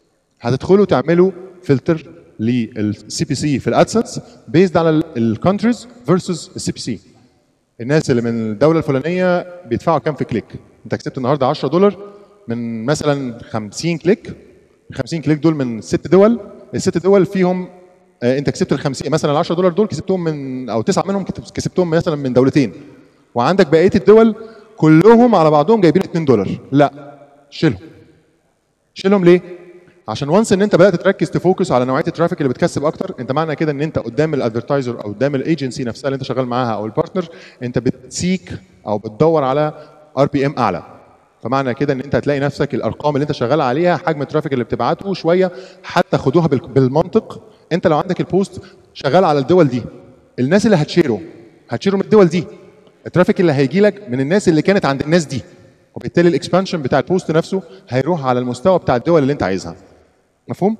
هتدخلوا تعملوا فلتر للسي بي سي في الادسنس بيزد على الكونتريز فيرسز السي بي سي الناس اللي من الدوله الفلانيه بيدفعوا كام في كليك انت كسبت النهارده 10 دولار من مثلا 50 كليك ال 50 كليك دول من ست دول الست دول فيهم آه، انت كسبت ال 50 مثلا ال 10 دولار دول كسبتهم من او تسعه منهم كت- كسبتهم مثلا من دولتين وعندك بقيه الدول كلهم على بعضهم جايبين 2 دولار لا شيلهم شيلهم ليه؟ عشان وانس ان انت بدات تركز تفوكس على نوعيه الترافيك اللي بتكسب اكتر انت معنى كده ان انت قدام الادفرتايزر او قدام الايجنسي نفسها اللي انت شغال معاها او البارتنر انت بتسيك او بتدور على ار بي ام اعلى فمعنى كده ان انت هتلاقي نفسك الارقام اللي انت شغال عليها حجم الترافيك اللي بتبعته شويه حتى خدوها بال- بالمنطق انت لو عندك البوست شغال على الدول دي الناس اللي هتشيره هتشيره من الدول دي الترافيك اللي هيجي لك من الناس اللي كانت عند الناس دي وبالتالي الاكسبانشن بتاع البوست نفسه هيروح على المستوى بتاع الدول اللي انت عايزها مفهوم؟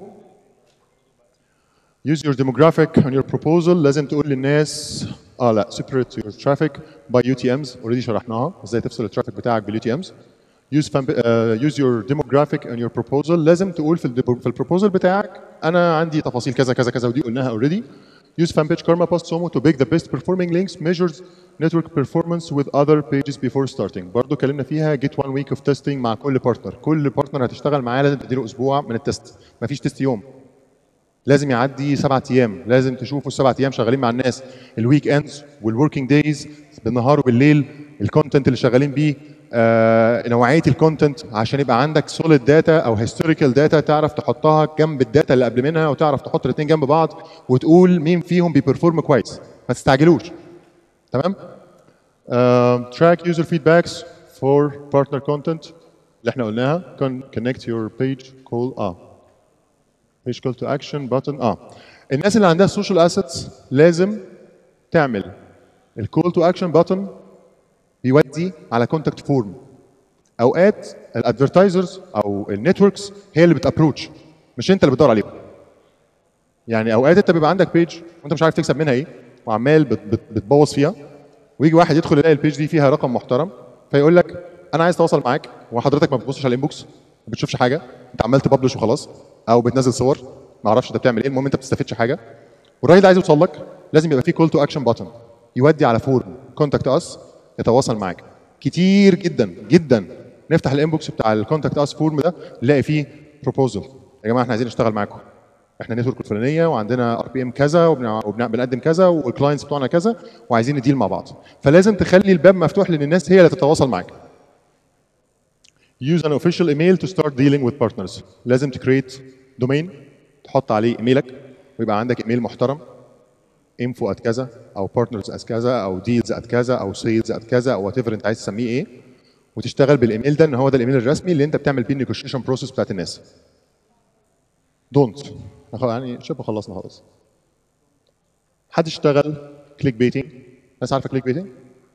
Use your demographic on your proposal لازم تقول للناس اه لا separate your traffic by UTMs already شرحناها ازاي تفصل الترافيك بتاعك بال UTMs use fan, uh, use your demographic on your proposal لازم تقول في ال في البروبوزل بتاعك انا عندي تفاصيل كذا كذا كذا ودي قلناها already use fanpage karma post somo to pick the best performing links measures network performance with other pages before starting برضو اتكلمنا فيها get one week of testing مع كل بارتنر كل بارتنر هتشتغل معاه لازم تديله اسبوع من التست مفيش تست يوم لازم يعدي سبعة ايام لازم تشوفوا السبعة ايام شغالين مع الناس الويك اندز والوركينج دايز بالنهار وبالليل الكونتنت اللي شغالين بيه آه، نوعيه الكونتنت عشان يبقى عندك سوليد داتا او هيستوريكال داتا تعرف تحطها جنب الداتا اللي قبل منها وتعرف تحط الاثنين جنب بعض وتقول مين فيهم بيبرفورم كويس ما تستعجلوش تمام تراك يوزر فيدباكس فور بارتنر كونتنت اللي احنا قلناها كونكت يور بيج كول اه مش كول تو اكشن بutton اه الناس اللي عندها سوشيال اسيتس لازم تعمل الكول تو اكشن button بيودي على كونتاكت فورم اوقات الادفرتايزرز او النتوركس هي اللي بتابروتش مش انت اللي بتدور عليهم يعني اوقات انت بيبقى عندك بيج وانت مش عارف تكسب منها ايه وعمال بت بت بتبوظ فيها ويجي واحد يدخل يلاقي البيج دي فيها رقم محترم فيقول لك انا عايز اتواصل معاك وحضرتك ما بتبصش على الانبوكس ما بتشوفش حاجه انت عمال تبلش وخلاص او بتنزل صور ما اعرفش انت بتعمل ايه المهم انت ما بتستفدش حاجه والراجل ده عايز يوصل لك لازم يبقى فيه كول تو اكشن بutton يودي على فورم كونتاكت اس يتواصل معاك كتير جدا جدا نفتح الانبوكس بتاع الكونتاكت اس فورم ده نلاقي فيه بروبوزل يا جماعه احنا عايزين نشتغل معاكم احنا نتورك الفلانيه وعندنا ار بي ام كذا وبنقدم كذا والكلاينتس بتوعنا كذا وعايزين نديل مع بعض فلازم تخلي الباب مفتوح لان الناس هي اللي تتواصل معاك use an official email to start dealing with partners لازم تكريت دومين تحط عليه ايميلك ويبقى عندك ايميل محترم info at كذا او partners at كذا او deals at كذا او sales at كذا او whatever انت عايز تسميه ايه وتشتغل بالايميل ده ان هو ده الايميل الرسمي اللي انت بتعمل بيه النيجوشيشن بروسيس بتاعت الناس دونت يعني شبه خلصنا خلاص حد اشتغل كليك بيتنج ناس عارفه كليك بيتنج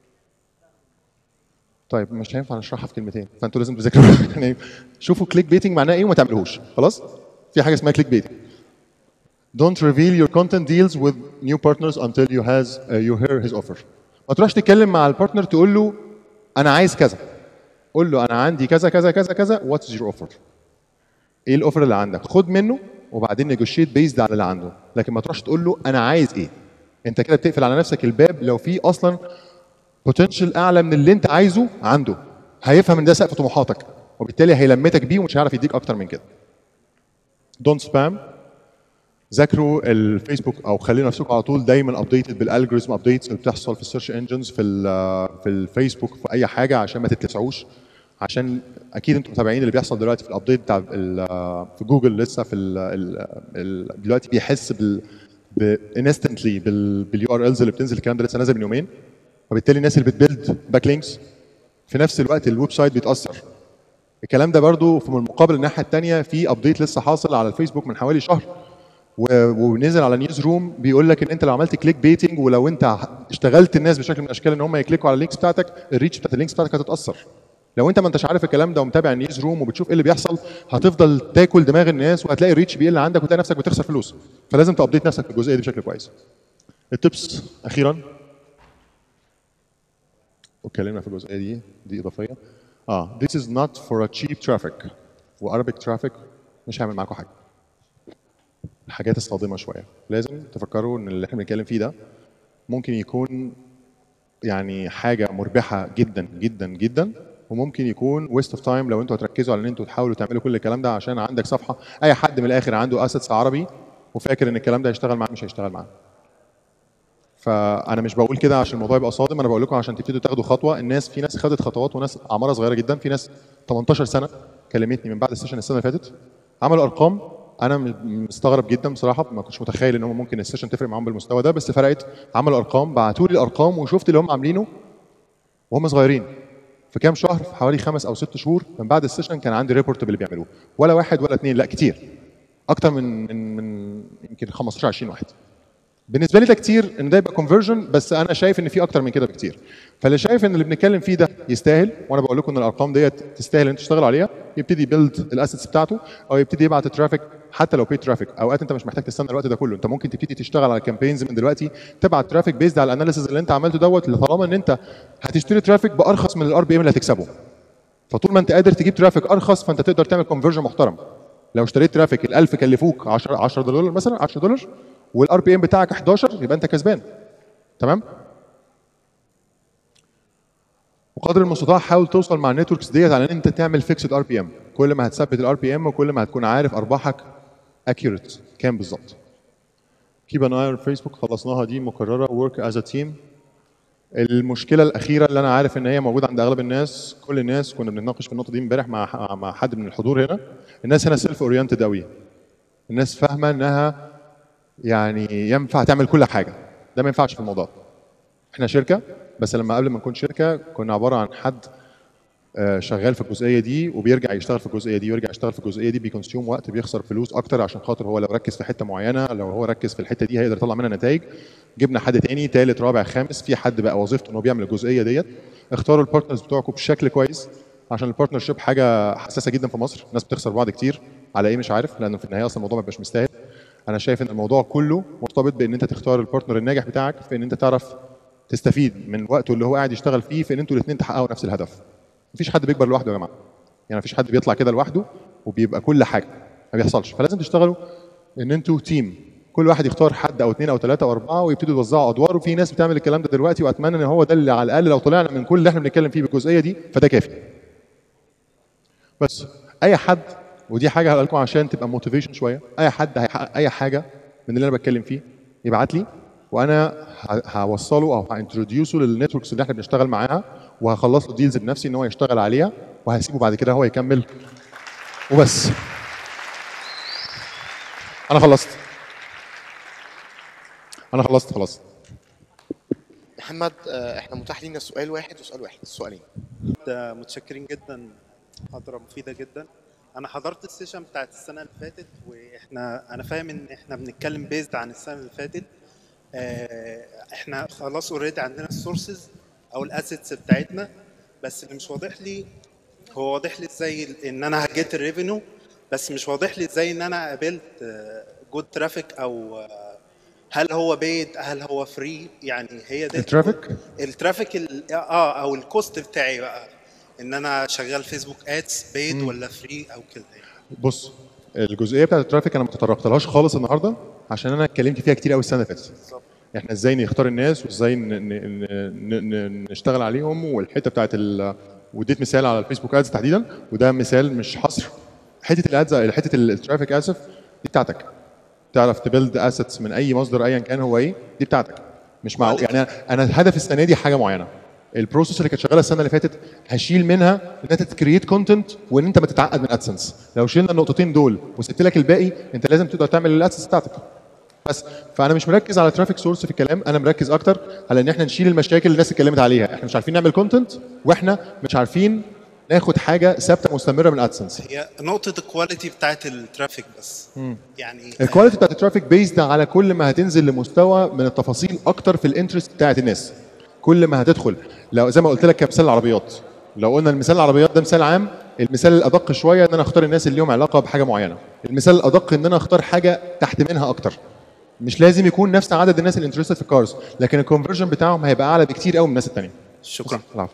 طيب مش هينفع نشرحها في كلمتين فانتوا لازم تذاكروا يعني شوفوا كليك بيتنج معناه ايه وما تعملوهوش خلاص في حاجه اسمها كليك بيتنج Don't reveal your content deals with new partners until you has uh, you hear his offer. ما تروحش تتكلم مع البارتنر تقول له انا عايز كذا. قول له انا عندي كذا كذا كذا كذا واتس يور اوفر. ايه الاوفر اللي عندك؟ خد منه وبعدين نيجوشيت بيزد على اللي عنده، لكن ما تروحش تقول له انا عايز ايه. انت كده بتقفل على نفسك الباب لو في اصلا بوتنشال اعلى من اللي انت عايزه عنده. هيفهم ان ده سقف طموحاتك وبالتالي هيلمتك بيه ومش هيعرف يديك اكتر من كده. دونت سبام ذاكروا الفيسبوك او خلينا نفسكم على طول دايما ابديتد بالالجوريزم ابديتس اللي بتحصل في السيرش انجنز في ال- في الفيسبوك في اي حاجه عشان ما تتلسعوش عشان اكيد انتم متابعين اللي بيحصل دلوقتي في الابديت بتاع ال- في جوجل لسه في ال ال دلوقتي بيحس بال انستنتلي باليو ار الز اللي بتنزل الكلام ده لسه نازل من يومين وبالتالي الناس اللي بتبيلد باك لينكس في نفس الوقت الويب سايت بيتاثر الكلام ده برضو في المقابل الناحيه الثانيه في ابديت لسه حاصل على الفيسبوك من حوالي شهر و- ونزل على نيوز روم بيقول لك ان انت لو عملت كليك بيتنج ولو انت اشتغلت الناس بشكل من الاشكال ان هم يكليكوا على اللينكس بتاعتك الريتش بتاعت اللينكس بتاعتك هتتاثر لو انت ما انتش عارف الكلام ده ومتابع النيوز روم وبتشوف ايه اللي بيحصل هتفضل تاكل دماغ الناس وهتلاقي الريتش بيقل عندك وتلاقي نفسك بتخسر فلوس فلازم تابديت نفسك في الجزئيه دي بشكل كويس التبس اخيرا اتكلمنا في الجزئيه دي دي اضافيه اه this is not for a cheap traffic وارابيك traffic مش هيعمل معاكم حاجه الحاجات الصادمه شويه لازم تفكروا ان اللي احنا بنتكلم فيه ده ممكن يكون يعني حاجه مربحه جدا جدا جدا وممكن يكون ويست اوف تايم لو انتوا هتركزوا على ان انتوا تحاولوا تعملوا كل الكلام ده عشان عندك صفحه اي حد من الاخر عنده اسيتس عربي وفاكر ان الكلام ده هيشتغل معاه مش هيشتغل معاه فانا مش بقول كده عشان الموضوع يبقى صادم انا بقول لكم عشان تبتدوا تاخدوا خطوه الناس في ناس خدت خطوات وناس اعمارها صغيره جدا في ناس 18 سنه كلمتني من بعد السيشن السنه اللي فاتت عملوا ارقام انا م- مستغرب جدا بصراحه ما كنتش متخيل ان هم ممكن السيشن تفرق معاهم بالمستوى ده بس فرقت عملوا ارقام بعتوا لي الارقام وشفت اللي هم عاملينه وهم صغيرين في كام شهر في حوالي خمس او ست شهور من بعد السيشن كان عندي ريبورت باللي بيعملوه ولا واحد ولا اثنين لا كتير اكتر من من من يمكن 15 20 واحد بالنسبه لي ده كتير ان ده يبقى كونفرجن بس انا شايف ان في اكتر من كده بكتير فاللي شايف ان اللي بنتكلم فيه ده يستاهل وانا بقول لكم ان الارقام ديت تستاهل ان انتوا تشتغلوا عليها يبتدي يبيلد الاسيتس بتاعته او يبتدي يبعت ترافيك حتى لو بي ترافيك اوقات انت مش محتاج تستنى الوقت ده كله انت ممكن تبتدي تشتغل على كامبينز من دلوقتي تبعت ترافيك بيزد على الاناليسيز اللي انت عملته دوت طالما ان انت هتشتري ترافيك بارخص من الار بي ام اللي هتكسبه فطول ما انت قادر تجيب ترافيك ارخص فانت تقدر تعمل كونفرجن محترم لو اشتريت ترافيك ال 1000 كلفوك 10 10 دولار مثلا 10 دولار والار بي ام بتاعك 11 يبقى انت كسبان تمام وقدر المستطاع حاول توصل مع النتوركس ديت على ان انت تعمل فيكسد ار بي ام كل ما هتثبت الار بي ام وكل ما هتكون عارف ارباحك اكيوريت كام بالظبط كيب ان اي فيسبوك خلصناها دي مكرره ورك از ا تيم المشكله الاخيره اللي انا عارف ان هي موجوده عند اغلب الناس كل الناس كنا بنتناقش في النقطه دي امبارح مع مع حد من الحضور هنا الناس هنا سيلف اورينتد قوي الناس فاهمه انها يعني ينفع تعمل كل حاجه ده ما ينفعش في الموضوع احنا شركه بس لما قبل ما نكون شركه كنا عباره عن حد آه، شغال في الجزئيه دي وبيرجع يشتغل في الجزئيه دي ويرجع يشتغل في الجزئيه دي بيكونسيوم وقت بيخسر فلوس اكتر عشان خاطر هو لو ركز في حته معينه لو هو ركز في الحته دي هيقدر يطلع منها نتائج جبنا حد تاني تالت رابع خامس في حد بقى وظيفته انه بيعمل الجزئيه ديت اختاروا البارتنرز بتوعكم بشكل كويس عشان البارتنر شيب حاجه حساسه جدا في مصر الناس بتخسر بعض كتير على ايه مش عارف لانه في النهايه اصلا الموضوع ما بيبقاش مستاهل انا شايف ان الموضوع كله مرتبط بان انت تختار البارتنر الناجح بتاعك في ان انت تعرف تستفيد من وقته اللي هو قاعد يشتغل فيه في ان انتوا الاثنين تحققوا نفس الهدف مفيش حد بيكبر لوحده يا جماعه يعني مفيش حد بيطلع كده لوحده وبيبقى كل حاجه ما بيحصلش فلازم تشتغلوا ان انتوا تيم كل واحد يختار حد او اثنين او ثلاثه او اربعه ويبتدوا يوزعوا ادوار وفي ناس بتعمل الكلام ده دلوقتي واتمنى ان هو ده اللي على الاقل لو طلعنا من كل اللي احنا بنتكلم فيه بالجزئيه دي فده كافي بس اي حد ودي حاجه هقول لكم عشان تبقى موتيفيشن شويه اي حد هيحقق اي حاجه من اللي انا بتكلم فيه يبعت لي وانا ه- هوصله او هانتروديوسه للنتوركس اللي احنا بنشتغل معاها وهخلص له ديلز بنفسي ان هو يشتغل عليها وهسيبه بعد كده هو يكمل وبس انا خلصت انا خلصت خلاص محمد آه، احنا متاح لينا سؤال واحد وسؤال واحد سؤالين ده متشكرين جدا محاضرة مفيدة جدا أنا حضرت السيشن بتاعت السنة اللي فاتت وإحنا أنا فاهم إن إحنا بنتكلم بيزد عن السنة اللي فاتت آه، إحنا خلاص أوريدي عندنا السورسز أو الأسيتس بتاعتنا بس اللي مش واضح لي هو واضح لي إزاي إن أنا هجيت الريفينيو بس مش واضح لي إزاي إن أنا قابلت جود ترافيك أو آه، هل هو بيد هل هو فري يعني هي دي الترافيك؟ الترافيك ال- اه او الكوست بتاعي بقى ان انا شغال فيسبوك ادز بيد ولا فري او كده يعني بص الجزئيه بتاعت الترافيك انا ما تطرقتلهاش خالص النهارده عشان انا اتكلمت فيها كتير قوي السنه اللي فاتت احنا ازاي نختار الناس وازاي ن- ن- ن- ن- نشتغل عليهم والحته بتاعت ال واديت مثال على الفيسبوك ادز تحديدا وده مثال مش حصر حته الادز حته الترافيك اسف دي بتاعتك تعرف تبيلد اسيتس من اي مصدر ايا كان هو ايه دي بتاعتك مش معقول يعني أنا- انا الهدف السنه دي حاجه معينه البروسيس اللي كانت شغاله السنه اللي فاتت هشيل منها ان انت تكريت كونتنت وان انت ما تتعقد من ادسنس لو شلنا النقطتين دول وسبت لك الباقي انت لازم تقدر تعمل الادسنس بتاعتك بس فانا مش مركز على ترافيك سورس في الكلام انا مركز اكتر على ان احنا نشيل المشاكل اللي الناس اتكلمت عليها احنا مش عارفين نعمل كونتنت واحنا مش عارفين ناخد حاجه ثابته مستمره من ادسنس هي نقطه الكواليتي بتاعت الترافيك بس يعني الكواليتي بتاعت الترافيك بيزد على كل ما هتنزل لمستوى من التفاصيل اكتر في الانترست بتاعت الناس كل ما هتدخل لو زي ما قلت لك كمثال العربيات لو قلنا المثال العربيات ده مثال عام المثال الادق شويه ان انا اختار الناس اللي لهم علاقه بحاجه معينه المثال الادق ان انا اختار حاجه تحت منها اكتر مش لازم يكون نفس عدد الناس اللي انترستد في الكارز لكن الكونفرجن بتاعهم هيبقى اعلى بكتير قوي من الناس الثانيه شكرا العفو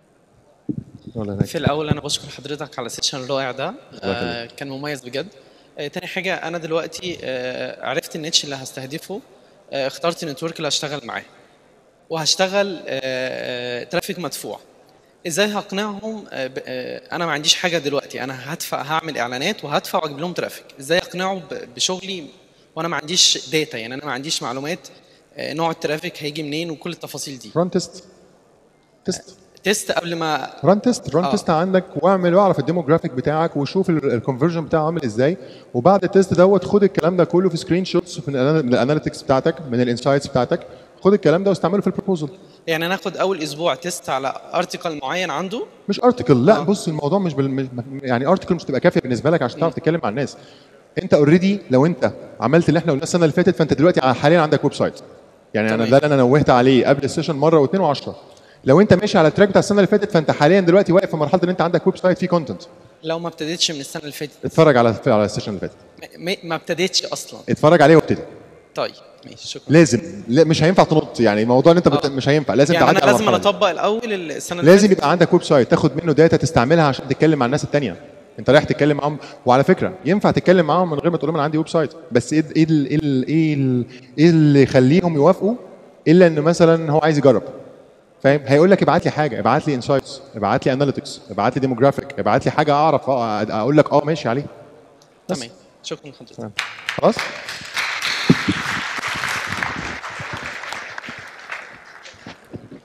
ولا هناك. في الاول انا بشكر حضرتك على السيشن الرائع ده آه كان مميز بجد آه، تاني حاجه انا دلوقتي آه، عرفت النيتش اللي هستهدفه آه، اخترت النتورك اللي هشتغل معاه وهشتغل ترافيك مدفوع ازاي هقنعهم آه، ب- آه، انا ما عنديش حاجه دلوقتي انا هدفع هعمل اعلانات وهدفع واجيب لهم ترافيك ازاي اقنعه ب- بشغلي وانا ما عنديش داتا يعني انا ما عنديش معلومات آه، نوع الترافيك هيجي منين وكل التفاصيل دي ران تيست تيست تيست قبل ما ران تيست ران آه. تيست عندك واعمل واعرف الديموجرافيك بتاعك وشوف الكونفرجن بتاعه عامل ازاي وبعد التيست دوت خد الكلام ده كله في سكرين شوتس من الأنا- من الاناليتكس بتاعتك من الانسايتس بتاعتك خد الكلام ده واستعمله في البروبوزل يعني ناخد اول اسبوع تيست على ارتكل معين عنده مش ارتكل لا آه. بص الموضوع مش بال... مش- يعني ارتكل مش تبقى كافيه بالنسبه لك عشان تعرف تتكلم مع الناس انت اوريدي لو انت عملت اللي احنا قلناه السنه اللي فاتت فانت دلوقتي حاليا عندك ويب سايت يعني انا تمام. ده اللي انا نوهت عليه قبل السيشن مره واثنين وعشرة لو انت ماشي على التراك بتاع السنه اللي فاتت فانت حاليا دلوقتي واقف في مرحله ان انت عندك ويب سايت فيه كونتنت لو ما ابتديتش من السنه اللي فاتت اتفرج على على السيشن اللي فاتت ما- ما ابتديتش اصلا اتفرج عليه وابتدي طيب ماشي شكرا لازم لا مش هينفع تنط يعني الموضوع ان انت بت... آه. مش هينفع لازم يعني تعدي انا على لازم المرحلة دي. اطبق الاول السنه اللي لازم فاتت يبقى عندك ويب سايت تاخد منه داتا تستعملها عشان تتكلم مع الناس التانية انت رايح تتكلم معاهم وعلى فكره ينفع تتكلم معاهم من غير ما تقول لهم انا عندي ويب سايت بس ايه ايه ال- ايه ال- ايه ال- ايه اللي يخليهم يوافقوا الا ان مثلا هو عايز يجرب فاهم هيقول لك ابعت لي حاجه ابعت لي انسايتس ابعت لي اناليتكس ابعت لي ديموجرافيك ابعت لي حاجه اعرف أ- اقول لك اه ماشي عليه بس. تمام شكرا لحضرتك خلاص